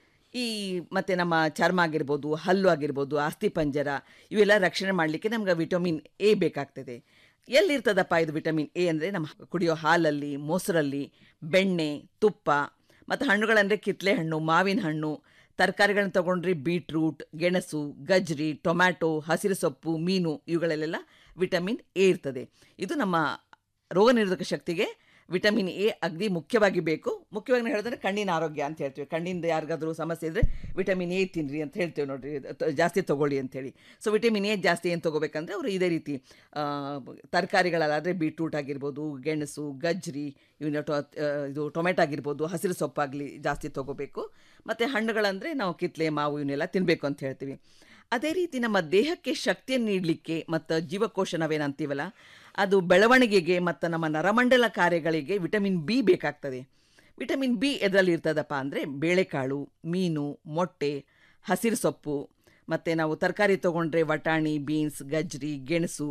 ಈ ಮತ್ತು ನಮ್ಮ ಚರ್ಮ ಆಗಿರ್ಬೋದು ಹಲ್ಲು ಆಗಿರ್ಬೋದು ಅಸ್ಥಿ ಪಂಜರ ಇವೆಲ್ಲ ರಕ್ಷಣೆ ಮಾಡಲಿಕ್ಕೆ ನಮ್ಗೆ ವಿಟಮಿನ್ ಎ ಬೇಕಾಗ್ತದೆ ಎಲ್ಲಿರ್ತದಪ್ಪ ಇದು ವಿಟಮಿನ್ ಎ ಅಂದರೆ ನಮ್ಮ ಕುಡಿಯೋ ಹಾಲಲ್ಲಿ ಮೊಸರಲ್ಲಿ ಬೆಣ್ಣೆ ತುಪ್ಪ ಮತ್ತು ಹಣ್ಣುಗಳಂದರೆ ಕಿತ್ಲೆ ಹಣ್ಣು ಮಾವಿನ ಹಣ್ಣು ತರಕಾರಿಗಳನ್ನ ತಗೊಂಡ್ರೆ ಬೀಟ್ರೂಟ್ ಗೆಣಸು ಗಜ್ರಿ ಟೊಮ್ಯಾಟೊ ಹಸಿರು ಸೊಪ್ಪು ಮೀನು ಇವುಗಳಲ್ಲೆಲ್ಲ ವಿಟಮಿನ್ ಎ ಇರ್ತದೆ ಇದು ನಮ್ಮ ರೋಗ ನಿರೋಧಕ ಶಕ್ತಿಗೆ ವಿಟಮಿನ್ ಎ ಅಗದಿ ಮುಖ್ಯವಾಗಿ ಬೇಕು ಮುಖ್ಯವಾಗಿ ನಾವು ಹೇಳಿದ್ರೆ ಕಣ್ಣಿನ ಆರೋಗ್ಯ ಅಂತ ಹೇಳ್ತೀವಿ ಕಣ್ಣಿಂದ ಯಾರಿಗಾದ್ರೂ ಸಮಸ್ಯೆ ಇದ್ದರೆ ವಿಟಮಿನ್ ಎ ತಿನ್ನಿರಿ ಅಂತ ಹೇಳ್ತೇವೆ ನೋಡ್ರಿ ತ- ಜಾಸ್ತಿ ತೊಗೊಳ್ಳಿ ಅಂತೇಳಿ ಸೊ ವಿಟಮಿನ್ ಎ ಜಾಸ್ತಿ ಏನು ತೊಗೋಬೇಕಂದ್ರೆ ಅವರು ಇದೇ ರೀತಿ ಆ, ತರಕಾರಿಗಳಲ್ಲಾದರೆ ಬೀಟ್ರೂಟ್ ಆಗಿರ್ಬೋದು ಗೆಣಸು ಗಜ್ರಿ ಇವನ್ನ ಟೊ ಆ, ಇದು ಟೊಮೆಟೊ ಆಗಿರ್ಬೋದು ಹಸಿರು ಸೊಪ್ಪಾಗಲಿ ಜಾಸ್ತಿ ತೊಗೋಬೇಕು ಮತ್ತು ಹಣ್ಣುಗಳಂದರೆ ನಾವು ಕಿತ್ಲೆ ಮಾವು ಇವನ್ನೆಲ್ಲ ತಿನ್ನಬೇಕು ಅಂತ ಹೇಳ್ತೀವಿ ಅದೇ ರೀತಿ ನಮ್ಮ ದೇಹಕ್ಕೆ ಶಕ್ತಿಯನ್ನು ನೀಡಲಿಕ್ಕೆ ಮತ್ತು ಜೀವಕೋಶ ನಾವೇನಂತೀವಲ್ಲ ಅದು ಬೆಳವಣಿಗೆಗೆ ಮತ್ತು ನಮ್ಮ ನರಮಂಡಲ ಕಾರ್ಯಗಳಿಗೆ ವಿಟಮಿನ್ ಬಿ ಬೇಕಾಗ್ತದೆ ವಿಟಮಿನ್ ಬಿ ಎದರಲ್ಲಿ ಇರ್ತದಪ್ಪ ಅಂದರೆ ಬೇಳೆಕಾಳು ಮೀನು ಮೊಟ್ಟೆ ಹಸಿರು ಸೊಪ್ಪು ಮತ್ತು ನಾವು ತರಕಾರಿ ತೊಗೊಂಡ್ರೆ ವಟಾಣಿ ಬೀನ್ಸ್ ಗಜ್ರಿ ಗೆಣಸು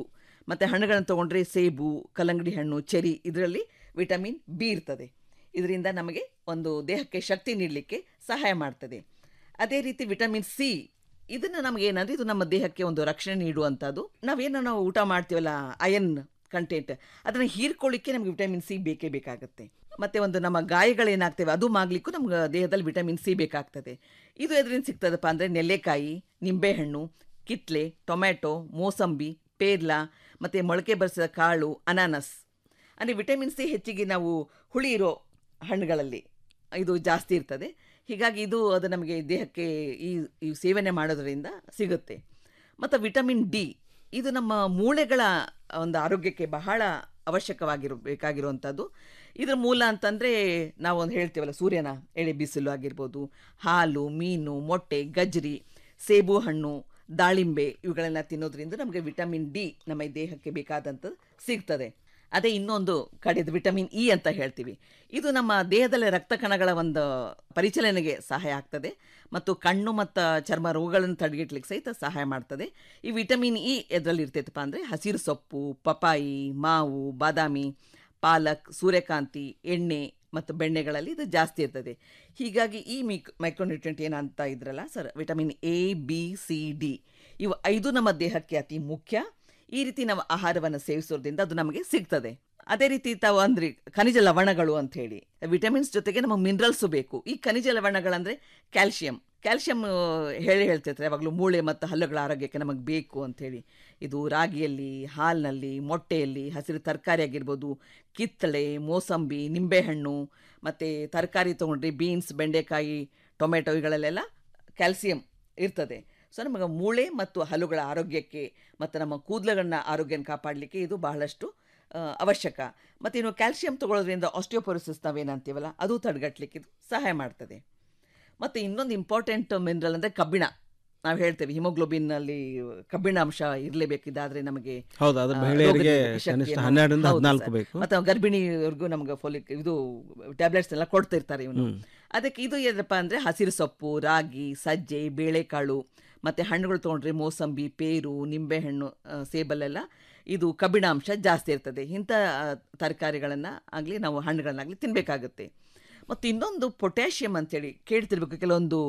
ಮತ್ತು ಹಣ್ಣುಗಳನ್ನು ತೊಗೊಂಡ್ರೆ ಸೇಬು ಕಲ್ಲಂಗಡಿ ಹಣ್ಣು ಚೆರಿ ಇದರಲ್ಲಿ ವಿಟಮಿನ್ ಬಿ ಇರ್ತದೆ ಇದರಿಂದ ನಮಗೆ ಒಂದು ದೇಹಕ್ಕೆ ಶಕ್ತಿ ನೀಡಲಿಕ್ಕೆ ಸಹಾಯ ಮಾಡ್ತದೆ ಅದೇ ರೀತಿ ವಿಟಮಿನ್ ಸಿ ಇದನ್ನು ನಮಗೆ ಏನಂದ್ರೆ ಇದು ನಮ್ಮ ದೇಹಕ್ಕೆ ಒಂದು ರಕ್ಷಣೆ ನೀಡುವಂಥದ್ದು ನಾವೇನೋ ನಾವು ಊಟ ಮಾಡ್ತೀವಲ್ಲ ಅಯನ್ ಕಂಟೆಂಟ್ ಅದನ್ನು ಹೀರ್ಕೊಳ್ಳಿಕ್ಕೆ ನಮಗೆ ವಿಟಮಿನ್ ಸಿ ಬೇಕೇ ಬೇಕಾಗುತ್ತೆ ಮತ್ತು ಒಂದು ನಮ್ಮ ಗಾಯಗಳೇನಾಗ್ತವೆ ಅದು ಮಾಗ್ಲಿಕ್ಕೂ ನಮ್ಗೆ ದೇಹದಲ್ಲಿ ವಿಟಮಿನ್ ಸಿ ಬೇಕಾಗ್ತದೆ ಇದು ಎದರಿಂದ ಸಿಗ್ತದಪ್ಪ ಅಂದರೆ ನೆಲ್ಲೆಕಾಯಿ ನಿಂಬೆಹಣ್ಣು ಕಿತ್ಲೆ ಟೊಮ್ಯಾಟೊ ಮೋಸಂಬಿ ಪೇರ್ಲ ಮತ್ತು ಮೊಳಕೆ ಬರಿಸಿದ ಕಾಳು ಅನಾನಸ್ ಅಂದರೆ ವಿಟಮಿನ್ ಸಿ ಹೆಚ್ಚಿಗೆ ನಾವು ಹುಳಿ ಇರೋ ಹಣ್ಣುಗಳಲ್ಲಿ ಇದು ಜಾಸ್ತಿ ಇರ್ತದೆ ಹೀಗಾಗಿ ಇದು ಅದು ನಮಗೆ ದೇಹಕ್ಕೆ ಈ ಈ ಸೇವನೆ ಮಾಡೋದರಿಂದ ಸಿಗುತ್ತೆ ಮತ್ತು ವಿಟಮಿನ್ ಡಿ ಇದು ನಮ್ಮ ಮೂಳೆಗಳ ಒಂದು ಆರೋಗ್ಯಕ್ಕೆ ಬಹಳ ಅವಶ್ಯಕವಾಗಿರೋ ಬೇಕಾಗಿರುವಂಥದ್ದು ಇದ್ರ ಮೂಲ ಅಂತಂದರೆ ನಾವು ಒಂದು ಹೇಳ್ತೀವಲ್ಲ ಸೂರ್ಯನ ಎಳೆ ಬಿಸಿಲು ಆಗಿರ್ಬೋದು ಹಾಲು ಮೀನು ಮೊಟ್ಟೆ ಗಜ್ರಿ ಸೇಬು ಹಣ್ಣು ದಾಳಿಂಬೆ ಇವುಗಳೆಲ್ಲ ತಿನ್ನೋದ್ರಿಂದ ನಮಗೆ ವಿಟಮಿನ್ ಡಿ ನಮ್ಮ ಈ ದೇಹಕ್ಕೆ ಬೇಕಾದಂಥದ್ದು ಸಿಗ್ತದೆ ಅದೇ ಇನ್ನೊಂದು ಕಡೆದು ವಿಟಮಿನ್ ಇ ಅಂತ ಹೇಳ್ತೀವಿ ಇದು ನಮ್ಮ ದೇಹದಲ್ಲಿ ರಕ್ತ ಕಣಗಳ ಒಂದು ಪರಿಚಲನೆಗೆ ಸಹಾಯ ಆಗ್ತದೆ ಮತ್ತು ಕಣ್ಣು ಮತ್ತು ಚರ್ಮ ರೋಗಗಳನ್ನು ತಡೆಗಟ್ಟಲಿಕ್ಕೆ ಸಹಿತ ಸಹಾಯ ಮಾಡ್ತದೆ ಈ ವಿಟಮಿನ್ ಇ ಎದರಲ್ಲಿ ಇರ್ತೈತಪ್ಪ ಅಂದರೆ ಹಸಿರು ಸೊಪ್ಪು ಪಪಾಯಿ ಮಾವು ಬಾದಾಮಿ ಪಾಲಕ್ ಸೂರ್ಯಕಾಂತಿ ಎಣ್ಣೆ ಮತ್ತು ಬೆಣ್ಣೆಗಳಲ್ಲಿ ಇದು ಜಾಸ್ತಿ ಇರ್ತದೆ ಹೀಗಾಗಿ ಈ ಮಿಕ್ ಮೈಕ್ರೋನ್ಯೂಟ್ರಿಯೆಂಟ್ ಏನಂತ ಇದ್ರಲ್ಲ sir vitamin A B C D ಇವು ಐದು ನಮ್ಮ ದೇಹಕ್ಕೆ ಅತಿ ಮುಖ್ಯ ಈ ರೀತಿ ನಾವು ಆಹಾರವನ್ನು ಸೇವಿಸೋದ್ರಿಂದ ಅದು ನಮಗೆ ಸಿಗ್ತದೆ ಅದೇ ರೀತಿ ತಾವು ಅಂದ್ರೆ ಖನಿಜ ಲವಣಗಳು ಅಂತ ಹೇಳಿ ವಿಟಮಿನ್ಸ್ ಜೊತೆಗೆ ನಮಗೆ ಮಿನರಲ್ಸು ಬೇಕು ಈ ಖನಿಜ ಲವಣಗಳಂದ್ರೆ ಕ್ಯಾಲ್ಶಿಯಂ ಕ್ಯಾಲ್ಶಿಯಂ ಹೇಳಿ ಹೇಳ್ತಿರ್ತಾರೆ ಯಾವಾಗಲೂ ಮೂಳೆ ಮತ್ತು ಹಲ್ಲುಗಳ ಆರೋಗ್ಯಕ್ಕೆ ನಮಗೆ ಬೇಕು ಅಂಥೇಳಿ ಇದು ರಾಗಿಯಲ್ಲಿ ಹಾಲಿನಲ್ಲಿ ಮೊಟ್ಟೆಯಲ್ಲಿ ಹಸಿರು ತರಕಾರಿ ಆಗಿರ್ಬೋದು ಕಿತ್ತಳೆ ಮೋಸಂಬಿ ನಿಂಬೆಹಣ್ಣು ಮತ್ತು ತರಕಾರಿ ತೊಗೊಂಡ್ರೆ ಬೀನ್ಸ್ ಬೆಂಡೆಕಾಯಿ ಟೊಮೆಟೊ ಇವುಗಳಲ್ಲೆಲ್ಲ ಕ್ಯಾಲ್ಸಿಯಂ ಇರ್ತದೆ ಸೊ ನಮಗೆ ಮೂಳೆ ಮತ್ತು ಹಲ್ಲುಗಳ ಆರೋಗ್ಯಕ್ಕೆ ಮತ್ತು ನಮ್ಮ ಕೂದಲುಗಳನ್ನ ಆರೋಗ್ಯನ ಕಾಪಾಡಲಿಕ್ಕೆ ಇದು ಬಹಳಷ್ಟು ಆ, ಅವಶ್ಯಕ ಮತ್ತು ಇನ್ನು ಕ್ಯಾಲ್ಸಿಯಂ ತಗೊಳ್ಳೋದ್ರಿಂದ ಆಸ್ಟಿಯೋಪೊರೋಸಿಸ್ ನಾವೇನಂತೀವಲ್ಲ ಅದು ತಡೆಗಟ್ಟಲಿಕ್ಕೆ ಇದು ಸಹಾಯ ಮಾಡ್ತದೆ ಮತ್ತು ಇನ್ನೊಂದು ಇಂಪಾರ್ಟೆಂಟ್ ಮಿನರಲ್ ಅಂದರೆ ಕಬ್ಬಿಣ ನಾವು ಹೇಳ್ತೇವೆ ಹಿಮೋಗ್ಲೋಬಿನ್ನಲ್ಲಿ ಕಬ್ಬಿಣ ಅಂಶ ಇರಲೇಬೇಕಿದಾದ್ರೆ ನಮಗೆ ಹೌದು, ಅದು ಆ, ಮಹಿಳೆಯರಿಗೆ ರೋಗನಿರೋಧಕ ಶಕ್ತಿಯನ್ನು- ಕನಿಷ್ಠ ಹನ್ನೆರಡರಿಂದ ಹೌದು ಹದಿನಾಲ್ಕು ಸರ್. ಬೇಕು. ಮತ್ತು ಗರ್ಭಿಣಿಯವ್ರಿಗೂ ನಮ್ಗೆ ಫೋಲಿಕ್ ಇದು ಟ್ಯಾಬ್ಲೆಟ್ಸ್ ಎಲ್ಲ ಕೊಡ್ತಿರ್ತಾರೆ ಇವನು ಹ್ಮ್. ಅದಕ್ಕೆ ಇದು ಏನಪ್ಪ ಅಂದರೆ ಹಸಿರು ಸೊಪ್ಪು ರಾಗಿ ಸಜ್ಜೆ ಬೇಳೆಕಾಳು ಮತ್ತು ಹಣ್ಣುಗಳು ತೊಗೊಂಡ್ರೆ ಮೋಸಂಬಿ ಪೇರು ನಿಂಬೆಹಣ್ಣು ಆ, ಸೇಬಲ್ಲೆಲ್ಲ ಇದು ಕಬ್ಬಿಣಾಂಶ ಜಾಸ್ತಿ ಇರ್ತದೆ ಇಂಥ ತರಕಾರಿಗಳನ್ನು ಆಗಲಿ ನಾವು ಹಣ್ಣುಗಳನ್ನಾಗಲಿ ತಿನ್ನಬೇಕಾಗುತ್ತೆ ಮತ್ತು ಇನ್ನೊಂದು ಪೊಟ್ಯಾಷಿಯಮ್ ಅಂತೇಳಿ ಕೇಳ್ತಿರ್ಬೇಕು ಕೆಲವೊಂದು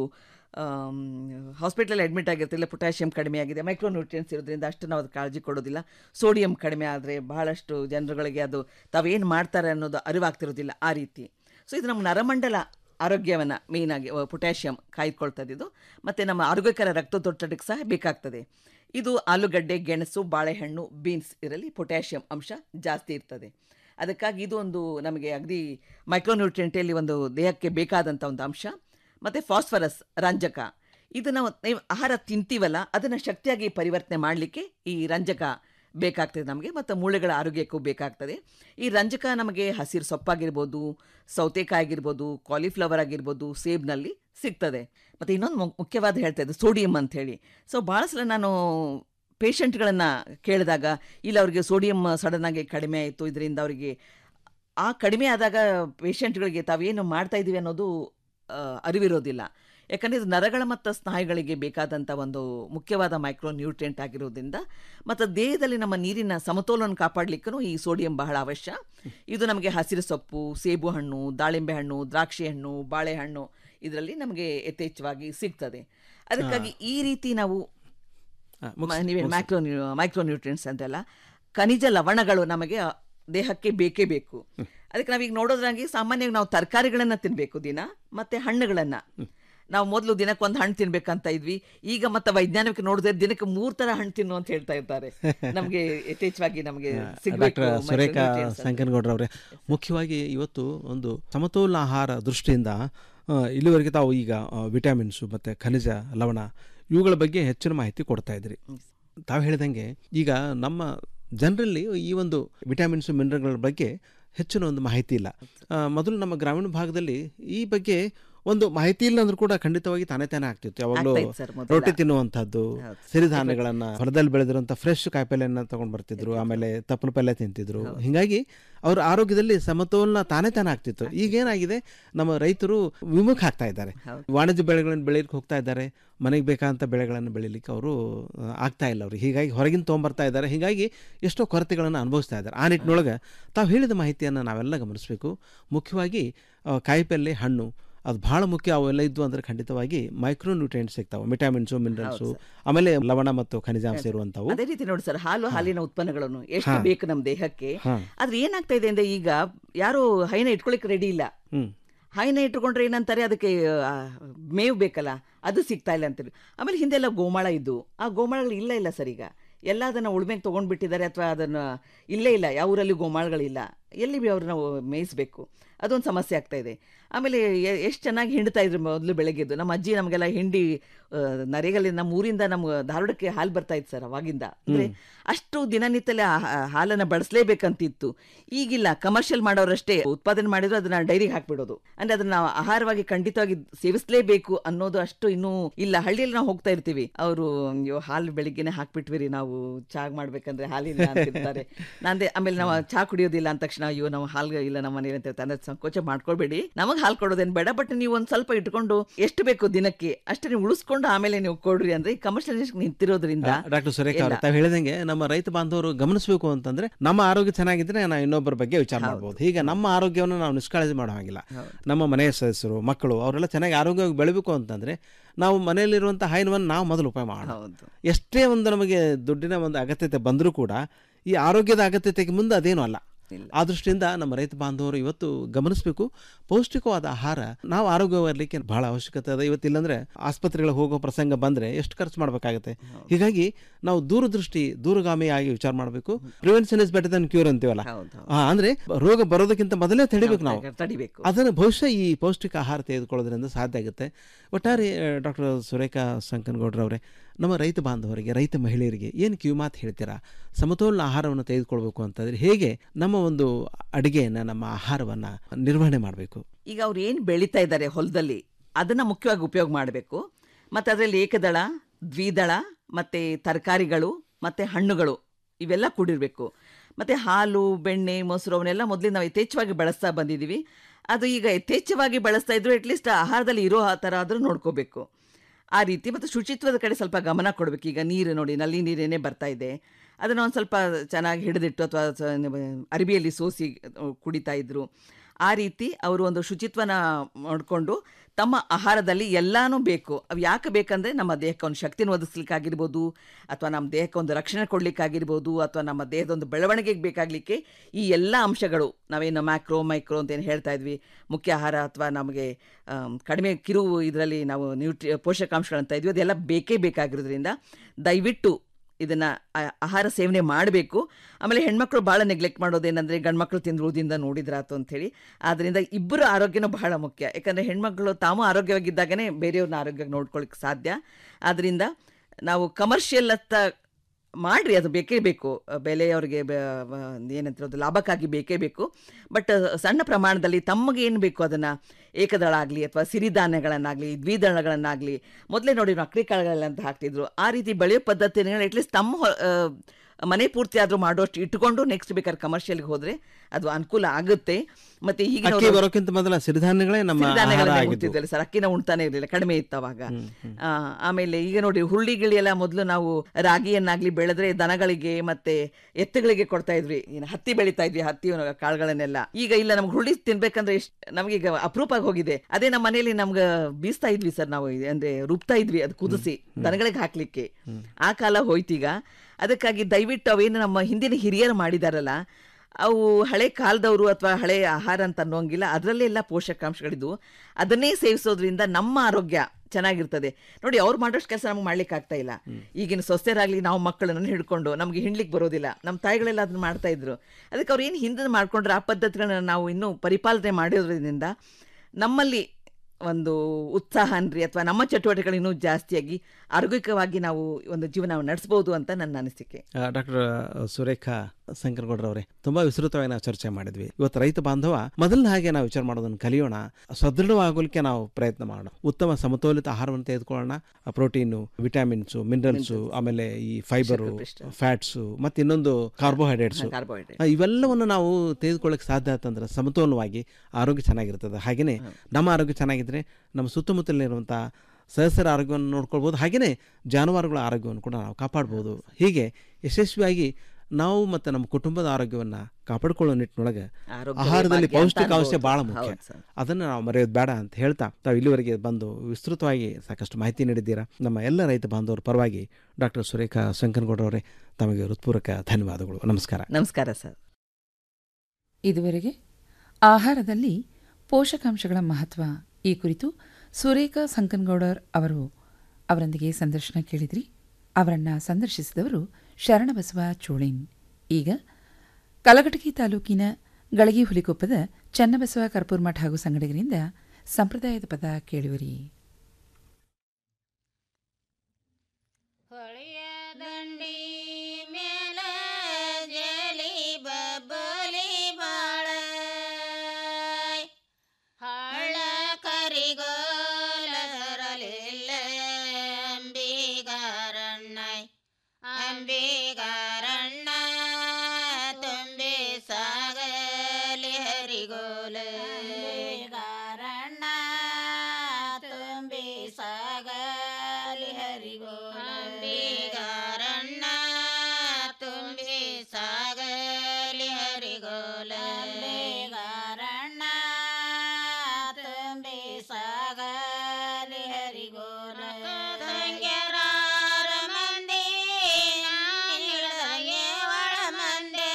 ಹಾಸ್ಪಿಟ್ಲಲ್ಲಿ ಅಡ್ಮಿಟ್ ಆಗಿರ್ತಿಲ್ಲ ಪೊಟ್ಯಾಷಿಯಂ ಕಡಿಮೆ ಆಗಿದೆ ಮೈಕ್ರೋನ್ಯೂಟ್ರಿಯನ್ಸ್ ಇರೋದ್ರಿಂದ ಅಷ್ಟು ನಾವು ಅದು ಕಾಳಜಿ ಕೊಡೋದಿಲ್ಲ ಸೋಡಿಯಂ ಕಡಿಮೆ ಆದರೆ ಬಹಳಷ್ಟು ಜನರುಗಳಿಗೆ ಅದು ತಾವೇನು ಮಾಡ್ತಾರೆ ಅನ್ನೋದು ಅರಿವಾಗ್ತಿರೋದಿಲ್ಲ ಆ ರೀತಿ ಸೊ ಇದು ನಮ್ಮ ನರಮಂಡಲ ಆರೋಗ್ಯವನ್ನು ಮೇಯ್ನಾಗಿ ಪೊಟ್ಯಾಷಿಯಂ ಕಾಯ್ದುಕೊಳ್ತದೆ ಇದು ಮತ್ತು ನಮ್ಮ ಆರೋಗ್ಯಕರ ರಕ್ತದೊತ್ತಡಕ್ಕೆ ಸಹ ಬೇಕಾಗ್ತದೆ ಇದು ಆಲೂಗಡ್ಡೆ ಗೆಣಸು ಬಾಳೆಹಣ್ಣು ಬೀನ್ಸ್ ಇದರಲ್ಲಿ ಪೊಟ್ಯಾಷಿಯಂ ಅಂಶ ಜಾಸ್ತಿ ಇರ್ತದೆ ಅದಕ್ಕಾಗಿ ಇದು ಒಂದು ನಮಗೆ ಅಗದಿ ಮೈಕ್ರೋನ್ಯೂಟ್ರಿಯೆಂಟಲ್ಲಿ ಒಂದು ದೇಹಕ್ಕೆ ಬೇಕಾದಂಥ ಒಂದು ಅಂಶ ಮತ್ತು ಫಾಸ್ಫರಸ್ ರಂಜಕ ಇದು ನಾವು ನೀವು ಆಹಾರ ತಿಂತೀವಲ್ಲ ಅದನ್ನು ಶಕ್ತಿಯಾಗಿ ಪರಿವರ್ತನೆ ಮಾಡಲಿಕ್ಕೆ ಈ ರಂಜಕ ಬೇಕಾಗ್ತದೆ ನಮಗೆ ಮತ್ತು ಮೂಳೆಗಳ ಆರೋಗ್ಯಕ್ಕೂ ಬೇಕಾಗ್ತದೆ ಈ ರಂಜಕ ನಮಗೆ ಹಸಿರು ಸೊಪ್ಪಾಗಿರ್ಬೋದು ಸೌತೆಕಾಯಿ ಆಗಿರ್ಬೋದು ಕಾಲಿಫ್ಲವರ್ ಆಗಿರ್ಬೋದು ಸೇಬ್ನಲ್ಲಿ ಸಿಗ್ತದೆ ಮತ್ತು ಇನ್ನೊಂದು ಮು- ಮುಖ್ಯವಾದ ಹೇಳ್ತಾ ಇದ್ದು ಸೋಡಿಯಂ ಅಂಥೇಳಿ ಸೊ ಭಾಳ ಸಲ ನಾನು ಪೇಷಂಟ್ಗಳನ್ನು ಕೇಳಿದಾಗ ಇಲ್ಲ ಅವರಿಗೆ ಸೋಡಿಯಂ ಸಡನ್ನಾಗಿ ಕಡಿಮೆ ಆಯಿತು ಇದರಿಂದ ಅವರಿಗೆ ಆ ಕಡಿಮೆ ಆದಾಗ ಪೇಷಂಟ್ಗಳಿಗೆ ತಾವೇನು ಮಾಡ್ತಾ ಇದ್ದೀವಿ ಅನ್ನೋದು ಆ, ಅರಿವಿರೋದಿಲ್ಲ ಯಾಕಂದರೆ ಇದು ನರಗಳ ಮತ್ತು ಸ್ನಾಯುಗಳಿಗೆ ಬೇಕಾದಂಥ ಒಂದು ಮುಖ್ಯವಾದ ಮೈಕ್ರೋ ನ್ಯೂಟ್ರಿಯೆಂಟ್ ಆಗಿರೋದ್ರಿಂದ ಮತ್ತು ದೇಹದಲ್ಲಿ ನಮ್ಮ ನೀರಿನ ಸಮತೋಲನ ಕಾಪಾಡಲಿಕ್ಕೂ ಈ ಸೋಡಿಯಂ ಬಹಳ ಅವಶ್ಯ ಇದು ನಮಗೆ ಹಸಿರು ಸೊಪ್ಪು ಸೇಬು ಹಣ್ಣು ದಾಳಿಂಬೆ ಹಣ್ಣು ದ್ರಾಕ್ಷಿ ಹಣ್ಣು ಬಾಳೆಹಣ್ಣು ಇದರಲ್ಲಿ ನಮಗೆ ಯಥೇಚ್ಛವಾಗಿ ಸಿಗ್ತದೆ ಅದಕ್ಕಾಗಿ ಈ ರೀತಿ ನಾವು ಹಾ, ಮುಗ್ಸಿ- ಮ- ನೀವೇ ಮುಗ್ಸಿ. ಮೈಕ್ರೋ ಮೈಕ್ರೋ ನ್ಯೂಟ್ರಿಯೆಂಟ್ಸ್ ಅಂತೆಲ್ಲ ಖನಿಜ ಲವಣಗಳು ನಮಗೆ ಆ ದೇಹಕ್ಕೆ ಬೇಕೇ ಬೇಕು ಅದಕ್ಕೆ ನಾವೀಗ ನೋಡೋದ್ರಾಗಿ ಸಾಮಾನ್ಯವಾಗಿ ನಾವು ತರಕಾರಿಗಳನ್ನು ತಿನ್ನಬೇಕು ದಿನ ಮತ್ತೆ ಹಣ್ಣುಗಳನ್ನು ನಾವು ಮೊದಲು ದಿನಕ್ಕೆ ಒಂದು ಹಣ್ಣು ತಿನ್ಬೇಕಂತ ಇದ್ವಿ ಈಗ ಮತ್ತೆ ವೈಜ್ಞಾನಿಕ ನೋಡಿದ್ರೆ ದಿನಕ್ಕೆ ಮೂರು ತರ ಹಣ್ಣು ತಿನ್ನು ಅಂತ ಹೇಳ್ತಾ ಇರ್ತಾರೆ ನಮಗೆ ಯಥೇಚ್ಛವಾಗಿ ನಮಗೆ ಸಿಗಬೇಕು ಡಾಕ್ಟರ್ ಸುರೇಖಾ ಸಂಕನಗೌಡ್ರವ್ರೆ ಮುಖ್ಯವಾಗಿ ಇವತ್ತು ಒಂದು ಸಮತೋಲನ ಆಹಾರ ದೃಷ್ಟಿಯಿಂದ ಆ, ಇಲ್ಲಿವರೆಗೆ ತಾವು ಈಗ ಆ, ವಿಟಮಿನ್ಸು ಮತ್ತು ಖನಿಜ ಲವಣ ಇವುಗಳ ಬಗ್ಗೆ ಹೆಚ್ಚಿನ ಮಾಹಿತಿ ಕೊಡ್ತಾ ಇದ್ರಿ ತಾವು ಹೇಳಿದಂಗೆ ಈಗ ನಮ್ಮ ಜನರಲ್ಲಿ ಈ ಒಂದು ವಿಟಮಿನ್ಸು ಮಿನರಲ್ಗಳ ಬಗ್ಗೆ ಹೆಚ್ಚಿನ ಒಂದು ಮಾಹಿತಿ ಇಲ್ಲ ಆ, ಮೊದಲು ನಮ್ಮ ಗ್ರಾಮೀಣ ಭಾಗದಲ್ಲಿ ಈ ಬಗ್ಗೆ ಒಂದು ಮಾಹಿತಿ ಇಲ್ಲ ಅಂದ್ರೂ ಕೂಡ ಖಂಡಿತವಾಗಿ ತಾನೇ ತಾನೇ ಆಗ್ತಿತ್ತು ಯಾವಾಗಲೂ ಆಗ್ತಾ ಇತ್ತು sir ಮೊದಲ. ರೊಟ್ಟಿ ತಿನ್ನುವಂಥದ್ದು ಸಿರಿಧಾನ್ಯಗಳನ್ನ ಹೊಲದಲ್ಲಿ ಬೆಳೆದಿರುವಂಥ ಫ್ರೆಶ್ ಕಾಯಿಪಲ್ಯನ ತಗೊಂಡ್ ಬರ್ತಿದ್ರು ಆಮೇಲೆ ತಪ್ಪಲ ಪಲ್ಯ ತಿಂತಿದ್ರು ಹಿಂಗಾಗಿ ಅವ್ರ ಆರೋಗ್ಯದಲ್ಲಿ ಸಮತೋಲನ ತಾನೇ ತಾನೇ ಆಗ್ತಿತ್ತು ಈಗೇನಾಗಿದೆ ನಮ್ಮ ರೈತರು ವಿಮುಖ ಆಗ್ತಾ ಇದ್ದಾರೆ ವಾಣಿಜ್ಯ ಬೆಳೆಗಳನ್ನು ಬೆಳೀಲಿಕ್ಕೆ ಹೋಗ್ತಾ ಇದ್ದಾರೆ ಮನೆಗೆ ಬೇಕಾದಂಥ ಬೆಳೆಗಳನ್ನು ಬೆಳೀಲಿಕ್ಕೆ ಅವರು ಆಗ್ತಾ ಇಲ್ಲ ಅವ್ರಿಗೆ ಹೀಗಾಗಿ ಹೊರಗಿನ ತೊಗೊಂಬರ್ತಾ ಇದ್ದಾರೆ ಹೀಗಾಗಿ ಎಷ್ಟೋ ಕೊರತೆಗಳನ್ನು ಅನುಭವಿಸ್ತಾ ಇದ್ದಾರೆ ಆ ನಿಟ್ಟಿನೊಳಗೆ ತಾವು ಹೇಳಿದ ಮಾಹಿತಿಯನ್ನು ನಾವೆಲ್ಲ ಗಮನಿಸಬೇಕು ಮುಖ್ಯವಾಗಿ ಆ, ಕಾಯಿಪಲ್ಯ ಹಣ್ಣು ಅದು ಬಹಳ ಮುಖ್ಯ ಅವೆಲ್ಲ ಇದ್ವು ಅಂದ್ರೆ ಖಂಡಿತವಾಗಿ ಮೈಕ್ರೋ ನ್ಯೂಟ್ರಿಯೆಂಟ್ಸ್ ಸಿಗ್ತಾವೆ ವಿಟಮಿನ್ಸು ಮಿನರಲ್ಸು ಹೌದು ಆಮೇಲೆ ಲವಣ ಮತ್ತು ಖನಿಜಾಂಶ ಇರುವಂಥವು ಅದೇ ರೀತಿ ನೋಡಿ ಸರ್ ಹಾಲು ಹಾಲಿನ ಉತ್ಪನ್ನಗಳನ್ನು ಎಷ್ಟು ಹಾ. ಬೇಕು ನಮ್ಮ ದೇಹಕ್ಕೆ ಹಾ. ಆದ್ರೆ ಏನಾಗ್ತಾ ಇದೆ ಅಂದ್ರೆ ಈಗ ಯಾರು ಹೈನ ಇಟ್ಕೊಳಿಕ್ ರೆಡಿ ಇಲ್ಲ ಹ್ಮ್ ಹೈನ ಇಟ್ಕೊಂಡ್ರೆ ಏನಂತಾರೆ ಅದಕ್ಕೆ ಆ, ಮೇವು ಬೇಕಲ್ಲ ಅದು ಸಿಗ್ತಾ ಇಲ್ಲ ಅಂತಾರೆ ಆಮೇಲೆ ಹಿಂದೆಲ್ಲ ಗೋಮಾಳ ಇದ್ದು ಆ ಗೋಮಾಳಗಳು ಇಲ್ಲ ಇಲ್ಲ ಸರ್ ಈಗ ಎಲ್ಲ ಅದನ್ನ ಉಳ್ಮೆಗೆ ತೊಗೊಂಡ್ಬಿಟ್ಟಿದ್ದಾರೆ ಅಥವಾ ಅದನ್ನ ಇಲ್ಲೇ ಇಲ್ಲ ಯಾವ ಊರಲ್ಲಿ ಗೋಮಾಳಗಳಿಲ್ಲ ಎಲ್ಲಿ ಬಿ ಅವ್ರನ್ನ ಮೇಯಿಸ್ಬೇಕು ಅದೊಂದು ಸಮಸ್ಯೆ ಆಗ್ತಾ ಇದೆ ಆಮೇಲೆ ಎಷ್ಟು ಚೆನ್ನಾಗಿ ಹಿಂಡ್ತಾ ಇದ್ರು ಮೊದಲು ಬೆಳಗ್ಗೆದ್ದು ನಮ್ಮ ಅಜ್ಜಿ ನಮಗೆಲ್ಲ ಹಿಂಡಿ ಆ, ನರೇಗಲ್ಲಿ ನಮ್ಮ ಊರಿಂದ ನಮ್ಮ ಧಾರವಾಡಕ್ಕೆ ಹಾಲು ಬರ್ತಾ ಇತ್ತು ಸರ್ ಅವಾಗಿಂದ ಅಂದ್ರೆ ಅಷ್ಟು ದಿನನಿತ್ಯಲೆ ಆ ಹಾ- ಹಾಲನ್ನ ಬಳಸಲೇಬೇಕಂತಿತ್ತು ಈಗಿಲ್ಲ ಕಮರ್ಷಿಯಲ್ ಮಾಡೋರಷ್ಟೇ ಉತ್ಪಾದನೆ ಮಾಡಿದ್ರು ಅದನ್ನ ಡೈರಿಗೆ ಹಾಕ್ಬಿಡೋದು ಅಂದ್ರೆ ಅದನ್ನ ನಾವು ಆಹಾರವಾಗಿ ಖಂಡಿತವಾಗಿ ಸೇವಿಸಲೇಬೇಕು ಅನ್ನೋದು ಅಷ್ಟು ಇನ್ನೂ ಇಲ್ಲ ಹಳ್ಳಿಯಲ್ಲಿ ನಾವು ಹೋಗ್ತಾ ಇರ್ತೀವಿ ಅವರು ಅಯ್ಯೋ ಹಾಲು ಬೆಳಿಗ್ಗೆನೆ ಹಾಕ್ಬಿಟ್ವಿ ರೀ ನಾವು ಚಾ ಮಾಡ್ಬೇಕಂದ್ರೆ ಹಾಲಿಲ್ಲ ಅಂತಿರ್ತಾರೆ ನಂದೆ ಆಮೇಲೆ ನಾವು ಚಾ ಕುಡಿಯೋದಿಲ್ಲ ಅಂದ ತಕ್ಷಣ ಅಯ್ಯೋ ನಾವು ಹಾಲು ಇಲ್ಲ ನಮ್ಮ ಮನೇಲಿ ಅಂತ ಹೇಳ್ತಾರೆ. ಅಂದ್ರೆ ಸಂಕೋಚ ಮಾಡ್ಕೊಳ್ಬೇಡಿ ನಮಗೆ ಹಾಲು ಕೊಡೋದೇನು ಬೇಡ ಬಟ್ ನೀವು ಒಂದ್ ಸ್ವಲ್ಪ ಇಟ್ಕೊಂಡು ಎಷ್ಟು ಬೇಕು ದಿನಕ್ಕೆ ಅಷ್ಟೇ ನೀವು ಉಳಿಸ್ಕೊಂಡು ಆಮೇಲೆ ನೀವು ಕೊಡ್ರಿ ಅಂದ್ರೆ ಕಮರ್ಷಿಯಲ್ ನಿಂತಿರೋದ್ರಿಂದ ಡಾಕ್ಟರ್ ಸುರೇಖ ಅವರು ಎಲ್ಲ. ತಾವು ಹೇಳಿದಂಗೆ ನಮ್ಮ ರೈತ ಬಾಂಧವರು ಗಮನಿಸಬೇಕು ಅಂತಂದ್ರೆ ನಮ್ಮ ಆರೋಗ್ಯ ಚೆನ್ನಾಗಿದ್ರೆ ನಾವು ಇನ್ನೊಬ್ಬರ ಬಗ್ಗೆ ವಿಚಾರ ಮಾಡ್ಬೋದು ಈಗ ನಮ್ಮ ಆರೋಗ್ಯವನ್ನು ನಾವು ನಿಷ್ಕಾಳಜಿ ಮಾಡೋ ಹಾಗಿಲ್ಲ ನಮ್ಮ ಮನೆಯ ಸದಸ್ಯರು ಮಕ್ಕಳು ಅವರೆಲ್ಲ ಚೆನ್ನಾಗಿ ಆರೋಗ್ಯವಾಗಿ ಬೆಳಬೇಕು ಅಂತಂದ್ರೆ ನಾವು ಮನೆಯಲ್ಲಿರುವಂಥ ಹೈನವನ್ನು ನಾವು ಮೊದಲು ಉಪಾಯ ಮಾಡೋಣ ಎಷ್ಟೇ ಒಂದು ನಮಗೆ ದುಡ್ಡಿನ ಒಂದು ಅಗತ್ಯತೆ ಬಂದರೂ ಕೂಡ ಈ ಆರೋಗ್ಯದ ಅಗತ್ಯತೆಗೆ ಮುಂದೆ ಅದೇನೂ ಅಲ್ಲ ಆ ದೃಷ್ಟಿಯಿಂದ ನಮ್ಮ ರೈತ ಬಾಂಧವರು ಇವತ್ತು ಗಮನಿಸಬೇಕು ಪೌಷ್ಟಿಕವಾದ ಆಹಾರ ನಾವು ಆರೋಗ್ಯವಾಗಿರ್ಲಿಕ್ಕೆ ಬಹಳ ಅವಶ್ಯಕತೆ ಅದ ಇವತ್ತಿಲ್ಲಂದ್ರೆ ಆಸ್ಪತ್ರೆಗಳಿಗೆ ಹೋಗೋ ಪ್ರಸಂಗ ಬಂದ್ರೆ ಎಷ್ಟು ಖರ್ಚು ಮಾಡಬೇಕಾಗುತ್ತೆ ಹೀಗಾಗಿ ನಾವು ದೂರದೃಷ್ಟಿ ದೂರಗಾಮಿಯಾಗಿ ವಿಚಾರ ಮಾಡಬೇಕು prevention is better than cure ಅಂತೀವಲ್ಲ ಆ, ಅಂದ್ರೆ ರೋಗ ಬರೋದಕ್ಕಿಂತ ಮೊದಲೇ ತಡಿಬೇಕು ನಾವು ತಡಿಬೇಕು ಅದನ್ನು ಬಹುಶಃ ಈ ಪೌಷ್ಟಿಕ ಆಹಾರ ತೆಗೆದುಕೊಳ್ಳೋದ್ರಿಂದ ಸಾಧ್ಯ ಆಗುತ್ತೆ ಒಟ್ಟಾರೆ ಡಾಕ್ಟರ್ ಸುರೇಖಾ ಸಂಕನಗೌಡ್ರವರೇ ನಮ್ಮ ರೈತ ಬಾಂಧವರಿಗೆ ರೈತ ಮಹಿಳೆಯರಿಗೆ ಏನು ಕಿವಿಮಾತು ಹೇಳ್ತೀರಾ ಸಮತೋಲನ ಆಹಾರವನ್ನು ತೆಗೆದುಕೊಳ್ಬೇಕು ಅಂತಂದ್ರೆ ಹೇಗೆ ನಮ್ಮ ಒಂದು ಅಡಿಗೆಯನ್ನು ನಮ್ಮ ಆಹಾರವನ್ನು ನಿರ್ವಹಣೆ ಮಾಡಬೇಕು ಈಗ ಅವ್ರು ಏನು ಬೆಳೀತಾ ಇದ್ದಾರೆ ಹೊಲದಲ್ಲಿ ಅದನ್ನ ಮುಖ್ಯವಾಗಿ ಉಪಯೋಗ ಮಾಡಬೇಕು ಮತ್ತು ಅದರಲ್ಲಿ ಏಕದಳ ದ್ವಿದಳ ಮತ್ತು ತರಕಾರಿಗಳು ಮತ್ತು ಹಣ್ಣುಗಳು ಇವೆಲ್ಲ ಕೂಡಿರಬೇಕು ಮತ್ತು ಹಾಲು ಬೆಣ್ಣೆ ಮೊಸರು ಅವನ್ನೆಲ್ಲ ಮೊದಲಿಂದ ನಾವು ಯಥೇಚ್ಛವಾಗಿ ಬಳಸ್ತಾ ಬಂದಿದ್ದೀವಿ ಅದು ಈಗ ಯಥೇಚ್ಛವಾಗಿ ಬಳಸ್ತಾ ಇದ್ರು ಅಟ್ಲೀಸ್ಟ್ ಆಹಾರದಲ್ಲಿ ಇರೋ ಆ ಥರ ಆದರೂ ನೋಡ್ಕೋಬೇಕು ಆ ರೀತಿ ಮತ್ತು ಶುಚಿತ್ವದ ಕಡೆ ಸ್ವಲ್ಪ ಗಮನ ಕೊಡಬೇಕು ಈಗ ನೀರು ನೋಡಿ ನಲ್ಲಿ ನೀರೇನೇ ಬರ್ತಾ ಇದೆ ಅದನ್ನು ಒಂದು ಸ್ವಲ್ಪ ಚೆನ್ನಾಗಿ ಹಿಡಿದಿಟ್ಟು ಅಥವಾ ಅರಿಬಿಯಲ್ಲಿ ಸೋಸಿ ಅಹ್, ಕುಡಿತಾ ಇದ್ರು ಆ ರೀತಿ ಅವರು ಒಂದು ಶುಚಿತ್ವನ ಮಾಡಿಕೊಂಡು ತಮ್ಮ ಆಹಾರದಲ್ಲಿ ಎಲ್ಲಾನು ಬೇಕು ಅವು ಯಾಕೆ ಬೇಕಂದ್ರೆ ನಮ್ಮ ದೇಹಕ್ಕೆ ಒಂದು ಶಕ್ತಿನ ಒದಗಿಸ್ಲಿಕ್ಕಾಗಿರ್ಬೋದು ಅಥವಾ ನಮ್ಮ ದೇಹಕ್ಕೆ ಒಂದು ರಕ್ಷಣೆ ಕೊಡ್ಲಿಕ್ಕಾಗಿರ್ಬೋದು ಅಥವಾ ನಮ್ಮ ದೇಹದ ಒಂದು ಬೆಳವಣಿಗೆಗೆ ಬೇಕಾಗಲಿಕ್ಕೆ ಈ ಎಲ್ಲ ಅಂಶಗಳು ನಾವೇನು ಮ್ಯಾಕ್ರೋ ಮೈಕ್ರೋ ಅಂತ ಏನು ಹೇಳ್ತಾ ಇದ್ವಿ ಮುಖ್ಯ ಆಹಾರ ಅಥವಾ ನಮಗೆ ಆಮ್, ಕಡಿಮೆ ಕಿರು ಇದರಲ್ಲಿ ನಾವು ನ್ಯೂಟ್ರಿ ಪೋಷಕಾಂಶಗಳಂತ ಇದ್ವಿ ಅದೆಲ್ಲ ಬೇಕೇ ಬೇಕಾಗಿರೋದ್ರಿಂದ ದಯವಿಟ್ಟು ಇದನ್ನ ಆ- ಆಹಾರ ಸೇವನೆ ಮಾಡಬೇಕು ಆಮೇಲೆ ಹೆಣ್ಮಕ್ಳು ಭಾಳ ನೆಗ್ಲೆಕ್ಟ್ ಮಾಡೋದೇನೆಂದರೆ ಗಂಡ್ಮಕ್ಳು ತಿಂದು ಉಳಿದಿಂದ ನೋಡಿದ್ರಾತು ಅಂಥೇಳಿ ಆದ್ದರಿಂದ ಇಬ್ಬರು ಆರೋಗ್ಯನೂ ಬಹಳ ಮುಖ್ಯ ಯಾಕಂದರೆ ಹೆಣ್ಮಕ್ಳು ತಾವು ಆರೋಗ್ಯವಾಗಿದ್ದಾಗನೇ ಬೇರೆಯವ್ರನ್ನ ಆರೋಗ್ಯವಾಗಿ ನೋಡ್ಕೊಳ್ಳಿಕ್ಕೆ ಸಾಧ್ಯ ಆದ್ದರಿಂದ ನಾವು ಕಮರ್ಷಿಯಲ್ ಅತ್ತ ಮಾಡ್ರಿ ಅದು ಬೇಕೇ ಬೇಕು ಬೆಲೆ ಅವ್ರಿಗೆ ಏನಂತಿರೋದು ಲಾಭಕ್ಕಾಗಿ ಬೇಕೇ ಬೇಕು ಬಟ್ ಸಣ್ಣ ಪ್ರಮಾಣದಲ್ಲಿ ತಮಗೆ ಏನು ಬೇಕು ಅದನ್ನು ಏಕದಳ ಆಗಲಿ ಅಥವಾ ಸಿರಿಧಾನ್ಯಗಳನ್ನಾಗಲಿ ದ್ವಿದಳಗಳನ್ನಾಗಲಿ ಮೊದಲೇ ನೋಡಿ ನಾವು ಅಕ್ರಿ ಕಾಳುಗಳೆಲ್ಲ ಅಂತ ಹಾಕ್ತಿದ್ರು ಆ ರೀತಿ ಬೆಳೆಯೋ ಪದ್ಧತಿನ ಅಟ್ಲೀಸ್ಟ್ ತಮ್ಮ ಹೊ- ಆ, ಮನೆ ಪೂರ್ತಿ ಆದರೂ ಮಾಡೋಷ್ಟು ಇಟ್ಕೊಂಡು ನೆಕ್ಸ್ಟ್ ಬೇಕಾದ್ರೆ ಕಮರ್ಷಿಯಲ್ಗೆ ಹೋದರೆ ಅದು ಅನುಕೂಲ ಆಗುತ್ತೆ ಮತ್ತೆ ಈಗ ಅಕ್ಕಿ ಬರೋಕ್ಕಿಂತ ಮೊದಲ ಸಿರಿಧಾನ್ಯಗಳೇ ನಮ್ಮ ಆಹಾರ ಸಿರಿಧಾನ್ಯಗಳನ್ನೇ ಆಗಿದ್ವು ಉಣ್ತಿದ್ವಲ್ಲ ಸರ್ ಅಕ್ಕಿನ ಉಣ್ತಾನೆ ಇರಲಿಲ್ಲ ಕಡಿಮೆ ಇತ್ತು ಅವಾಗ ಆ, ಆಮೇಲೆ ಈಗ ನೋಡಿ ಹುರುಳಿ ಗಿಳಿ ಎಲ್ಲ ಮೊದಲು ನಾವು ರಾಗಿಯನ್ನಾಗ್ಲಿ ಬೆಳೆದ್ರೆ ದನಗಳಿಗೆ ಮತ್ತೆ ಎತ್ತುಗಳಿಗೆ ಕೊಡ್ತಾ ಇದ್ವಿ ಏನು ಹತ್ತಿ ಬೆಳಿತಾ ಇದ್ವಿ ಹತ್ತಿ ಕಾಳುಗಳನ್ನೆಲ್ಲ ಈಗ ಇಲ್ಲ ನಮ್ಗೆ ಹುರುಳಿ ತಿನ್ಬೇಕಂದ್ರೆ ಎಷ್ಟು ನಮಗೀಗ ಅಪರೂಪ ಆಗಿ ಹೋಗಿದೆ ಅದೇ ನಮ್ಮ ಮನೇಲಿ ನಮ್ಗೆ ಬೀಸ್ತಾ ಇದ್ವಿ ಸರ್ ನಾವು ಅಂದ್ರೆ ರುಬ್ತಾ ಇದ್ವಿ ಅದು ಕುದಿಸಿ ದನಗಳಿಗೆ ಹಾಕ್ಲಿಕ್ಕೆ ಆ ಕಾಲ ಹೋಯ್ತೀಗ ಅದಕ್ಕಾಗಿ ದಯವಿಟ್ಟು ಅವೇನು ನಮ್ಮ ಹಿಂದಿನ ಹಿರಿಯರು ಮಾಡಿದಾರಲ್ಲ ಅವು ಹಳೆ ಕಾಲದವರು ಅಥವಾ ಹಳೆ ಆಹಾರ ಅಂತ ಅನ್ನೋಂಗಿಲ್ಲ ಅದರಲ್ಲೇ ಎಲ್ಲ ಪೋಷಕಾಂಶಗಳಿದ್ವು ಅದನ್ನೇ ಸೇವಿಸೋದ್ರಿಂದ ನಮ್ಮ ಆರೋಗ್ಯ ಚೆನ್ನಾಗಿರ್ತದೆ ನೋಡಿ ಅವ್ರು ಮಾಡೋಷ್ಟು ಕೆಲಸ ನಮ್ಗೆ ಮಾಡ್ಲಿಕ್ಕೆ ಆಗ್ತಾ ಇಲ್ಲ ಈಗಿನ ಸೊಸೆಯರಾಗ್ಲಿ ನಾವು ಮಕ್ಕಳನ್ನ ಹಿಡ್ಕೊಂಡು ನಮ್ಗೆ ಹಿಂಡ್ಲಿಕ್ಕೆ ಬರೋದಿಲ್ಲ ನಮ್ಮ ತಾಯಿಗಳೆಲ್ಲ ಅದನ್ನ ಮಾಡ್ತಾ ಇದ್ರು ಅದಕ್ಕೆ ಅವ್ರು ಏನು ಹಿಂದೆ ಮಾಡ್ಕೊಂಡ್ರೆ ಆ ಪದ್ಧತಿಗಳನ್ನ ನಾವು ಇನ್ನೂ ಪರಿಪಾಲನೆ ಮಾಡಿರೋದ್ರಿಂದ ನಮ್ಮಲ್ಲಿ ಒಂದು ಉತ್ಸಾಹ ಅನ್ರಿ ಅಥವಾ ನಮ್ಮ ಚಟುವಟಿಕೆಗಳು ಇನ್ನೂ ಜಾಸ್ತಿಯಾಗಿ ಆರೋಗ್ಯಕವಾಗಿ ನಾವು ಒಂದು ಜೀವನ ನಡೆಸಬಹುದು ಅಂತ ನನ್ನ ಅನಿಸಿಕೆ ಡಾಕ್ಟರ್ ಸುರೇಖಾ ಶಂಕರಗೌಡ್ರವರೇ ತುಂಬಾ ವಿಸ್ತೃತವಾಗಿ ನಾವು ಚರ್ಚೆ ಮಾಡಿದ್ವಿ ಇವತ್ತು ರೈತ ಬಾಂಧವ ಮೊದಲಿನ ಹಾಗೆ ನಾವು ವಿಚಾರ ಮಾಡೋದನ್ನು ಕಲಿಯೋಣ ಸದೃಢವಾಗಲಿಕ್ಕೆ ನಾವು ಪ್ರಯತ್ನ ಮಾಡೋಣ ಉತ್ತಮ ಸಮತೋಲಿತ ಆಹಾರವನ್ನು ತೆಗೆದುಕೊಳ್ಳೋಣ ಪ್ರೋಟೀನು ವಿಟಮಿನ್ಸು ಮಿನರಲ್ಸು ಆಮೇಲೆ ಈ ಫೈಬರು ಫ್ಯಾಟ್ಸು ಮತ್ತೆ ಇನ್ನೊಂದು ಕಾರ್ಬೋಹೈಡ್ರೇಟ್ಸ್ ಹಾ, carbohydrates. ಇವೆಲ್ಲವನ್ನು ನಾವು ತೆಗೆದುಕೊಳ್ಳಕ್ಕೆ ಸಾಧ್ಯ ಆತಂದ್ರೆ ಸಮತೋಲನವಾಗಿ ಆರೋಗ್ಯ ಚೆನ್ನಾಗಿರ್ತದೆ ಹಾಗೆಯೇ ನಮ್ಮ ಆರೋಗ್ಯ ಚೆನ್ನಾಗಿದ್ರೆ ನಮ್ಮ ಸುತ್ತಮುತ್ತಲಿರುವಂಥ ಸದಸ್ಯರ ಆರೋಗ್ಯವನ್ನು ನೋಡ್ಕೊಳ್ಬೋದು ಹಾಗೆಯೇ ಜಾನುವಾರುಗಳ ಆರೋಗ್ಯವನ್ನು ಕೂಡ ನಾವು ಕಾಪಾಡ್ಬೋದು ಹೀಗೆ ಯಶಸ್ವಿಯಾಗಿ ನಾವು ಮತ್ತು ನಮ್ಮ ಕುಟುಂಬದ ಆರೋಗ್ಯವನ್ನು ಕಾಪಾಡಿಕೊಳ್ಳೋ ನಿಟ್ಟಿನೊಳಗೆ ಆರೋಗ್ಯವೇ ಆಹಾರದಲ್ಲಿ ಭಾಗ್ಯ ಅಂತ ಪೌಷ್ಟಿಕಾಂಶ ಅನ್ಬೋದು. ಭಾಳ ಮುಖ್ಯ ಹೌದು ಸರ್. ಅದನ್ನು ನಾವು ಮರೆಯೋದು ಬೇಡ ಅಂತ ಹೇಳ್ತಾ ತಾವು ಇಲ್ಲಿವರೆಗೆ ಬಂದು ವಿಸ್ತೃತವಾಗಿ ಸಾಕಷ್ಟು ಮಾಹಿತಿ ನೀಡಿದ್ದೀರಾ ನಮ್ಮ ಎಲ್ಲ ರೈತ ಬಾಂಧವರ ಪರವಾಗಿ ಡಾಕ್ಟರ್ ಸುರೇಖಾ ಶಂಕರಗೌಡರವರೇ ತಮಗೆ ಹೃತ್ಪೂರ್ವಕ ಧನ್ಯವಾದಗಳು ನಮಸ್ಕಾರ ನಮಸ್ಕಾರ ಸರ್ ಇದುವರೆಗೆ ಆಹಾರದಲ್ಲಿ ಪೋಷಕಾಂಶಗಳ ಮಹತ್ವ ಈ ಕುರಿತು ಸುರೇಖಾ ಸಂಕನಗೌಡರ್ ಅವರು ಅವರೊಂದಿಗೆ ಸಂದರ್ಶನ ಕೇಳಿದ್ರಿ ಅವರನ್ನ ಸಂದರ್ಶಿಸಿದವರು ಶರಣಬಸವ ಚೋಳಿನ್ ಈಗ ಕಲಘಟಗಿ ತಾಲೂಕಿನ ಗಳಗಿ ಹುಲಿಕೊಪ್ಪದ ಚನ್ನಬಸವ ಕರ್ಪೂರ್ಮಠ ಹಾಗೂ ಸಂಗಡಿಗರಿಂದ ಸಂಪ್ರದಾಯದ ಪದ ಕೇಳುವಿರಿ ದಂಡಿ ಮೇಲ ಜಲಿ ಬಬಲಿ ಬಾಳ ಹಳ್ಳ ಕರಿಗೋಲರಲಿಲ್ಲ ಅಂಬಿಗಾರಣ್ಣ ಅಂಬಿಗಾರಣ್ಣ ತುಂಬಿ ಸಾಗಲಿ ಹರಿಗೋಲ ಅಂಬಿಗಾರಣ್ಣ ತುಂಬಿ ಸಾಗಲಿ ಹರಿಗೋಲ ಅಂಬಿಗಾರಣ್ಣ ತುಂಬಿ ಸಾಗಲಿ ಹರಿಗೋಲ ಅಂಬಿಗಾರಣ್ಣ ತುಂಬಿ ಸಾಗಲಿ ಹರಿಗೋಲ ತಂಗ್ಯರಾರ ಮಂದಿ ನಾನಿಳದಂಗೆ ಒಳ ಮಂದೆ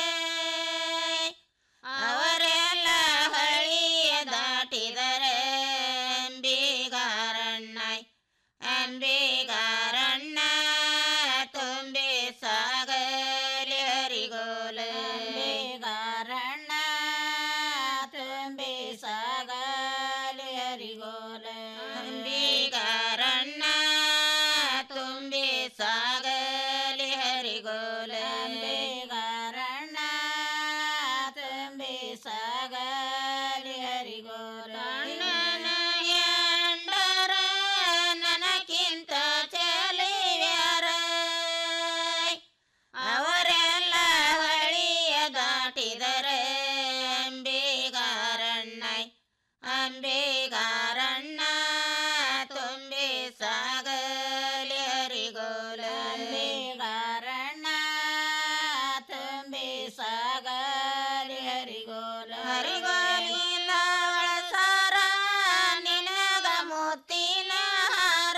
ಅವರೆಲ್ಲ ಹಳಿಯ ದಾಟಿದರೆ ಅಂಬಿಗಾರಣ್ಣ ಅಂಬಿಗಾರಣ್ಣ ತುಂಬಿ ಸಾಗಲಿ ಹರಿಗೋಲ ಅಂಬಿಗಾರಣ್ಣ ತುಂಬಿ ಸಾಗಲಿ ಹರಿಗೋಲ ಅಂಬಿಗಾರಣ್ಣ ತುಂಬಿ ಸಾಗಲಿ ಹರಿಗೋಲ ಅಂಬಿಗಾರಣ್ಣ ತುಂಬಿ ಸಾಗಲಿ ಹರಿಗೋಲ ಅಣ್ಣನ ಎಂಡರ ನನಗಿಂತ ಚೆಲಿವ್ಯಾರ ಅವರೆಲ್ಲ ಹಳಿಯ ದಾಟಿದರೆ ಅಂಬಿಗಾರಣ್ಣ ಅಂಬಿಗಾರಣ್ಣ ತುಂಬಿ ಸಾಗಲಿ ಹರಿಗೋಲ ಅಂಬಿಗಾರಣ್ಣ ತುಂಬಿ ಸಾಗಲಿ ಹರಿಗೋಲ ಹರಿಗೋಲಿಂದ ಒಳಸಾರ ನಿನಗ ಮುತ್ತಿನ ಹಾರ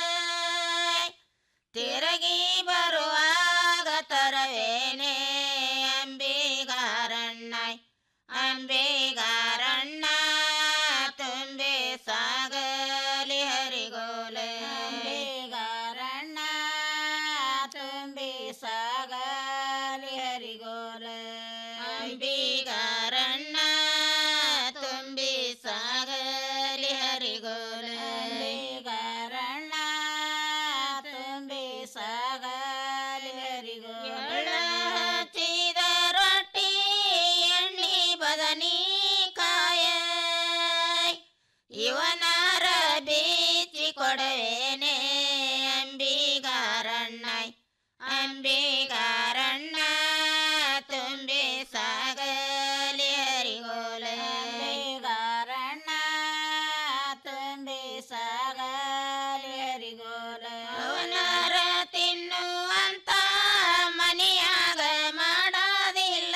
ತಿರುಗಿ ಬರುವಾಗ ತರವೇನೆ ಅಂಬಿಗಾರಣ್ಣ ಅಂಬಿಗಾರಣ್ಣ ತುಂಬಿ ಸಾಗಲಿ ಹರಿಗೋಲ ಅಂಬಿಗಾರಣ್ಣ ತುಂಬಿ ಸಾಗಲಿ ಹರಿಗೋಲ ಅಂಬಿಗಾರಣ್ಣ ತುಂಬಿ ಸಾಗಲಿ ಹರಿಗೋಲ ಅಂಬಿಗಾರಣ್ಣ ತುಂಬಿ ಸಾಗಲಿ ಹರಿಗೋಲ ಹಚ್ಚಿದ ರೊಟ್ಟಿ ಎಣ್ಣಿ ಬದನಿಕಾಯ ಇವನಾರ ಬೀಚಿ ಕೊಡವೇನೆ ಅಂಬಿಗಾರಣ್ಣ ಅಂಬಿಗಾರಣ್ಣ ತುಂಬಿ ಸಾಗಲಿ ಹರಿಗೋಲ ಅಂಬಿಗಾರಣ್ಣ ತುಂಬಿ ಸಾಗಲಿ ಹರಿಗೋಲ ಅವನಾರ ತಿನ್ನುವಂತ ಮನೆಯಾಗ ಮಾಡೋದಿಲ್ಲ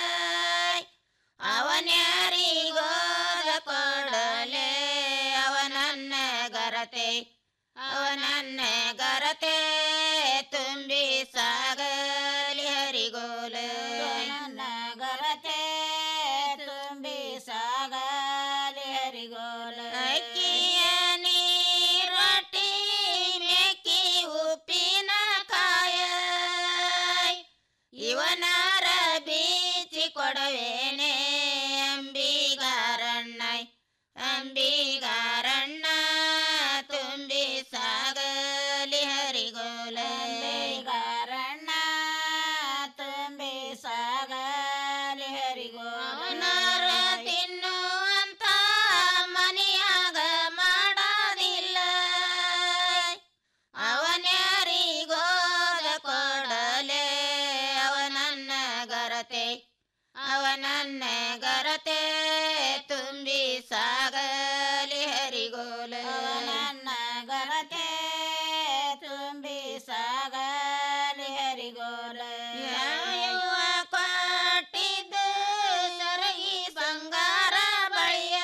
ಅವನ್ಯಾರಿಗೋದ ಕೊಡಲೆ ಅವನನ್ನ ಗರತೆ ಅವನನ್ನ ಗರತೆ ತುಂಬಿ ಸಾಗಲಿ ಹರಿಗೋಲ ನನ್ನ ಗರತೆ ತುಂಬಿ ಸಾಗಲಿ ಹರಿಗೋಲ ಅಕ್ಕಿಯ ನೀರೊಟ್ಟಿ ಮೆಕ್ಕಿ ಉಪ್ಪಿನ ಕಾಯ ಇವನಾರ ಬೀಚಿ ಕೊಡವೇನೆ ಅಂಬಿಗಾರಣ್ಣ ಅಂಬಿಗಾರಣ್ಣ ನನ್ನ ಗರತೆ ತುಂಬಿ ಸಾಗಲಿ ಹರಿಗೋಲ ನನ್ನ ಗರತೆ ತುಂಬಿ ಸಾಗಲಿ ಹರಿಗೋಲ ಯಾವ ಕೊಟ್ಟಿದ್ದು ಸರಗಿ ಬಂಗಾರ ಬಳಿಯ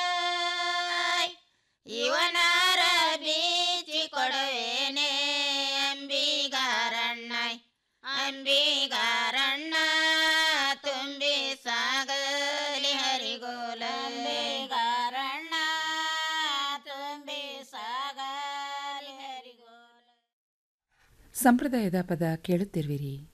ಇವನಾರ ಬೀಚಿ ಕೊಡುವೇನೆ ಅಂಬಿಗಾರಣ್ಣ ಅಂಬಿಗಾರಣ್ಣ ತುಂಬಿ ಸಾಗಲಿ ಹರಿಗೋಲ ಅಂಬಿಗಾರಣ್ಣ ತುಂಬಿ ಸಾಗಲಿ ಹರಿಗೋಲ ಸಂಪ್ರದಾಯದ ಪದ ಕೇಳುತ್ತಿರುವಿರಿ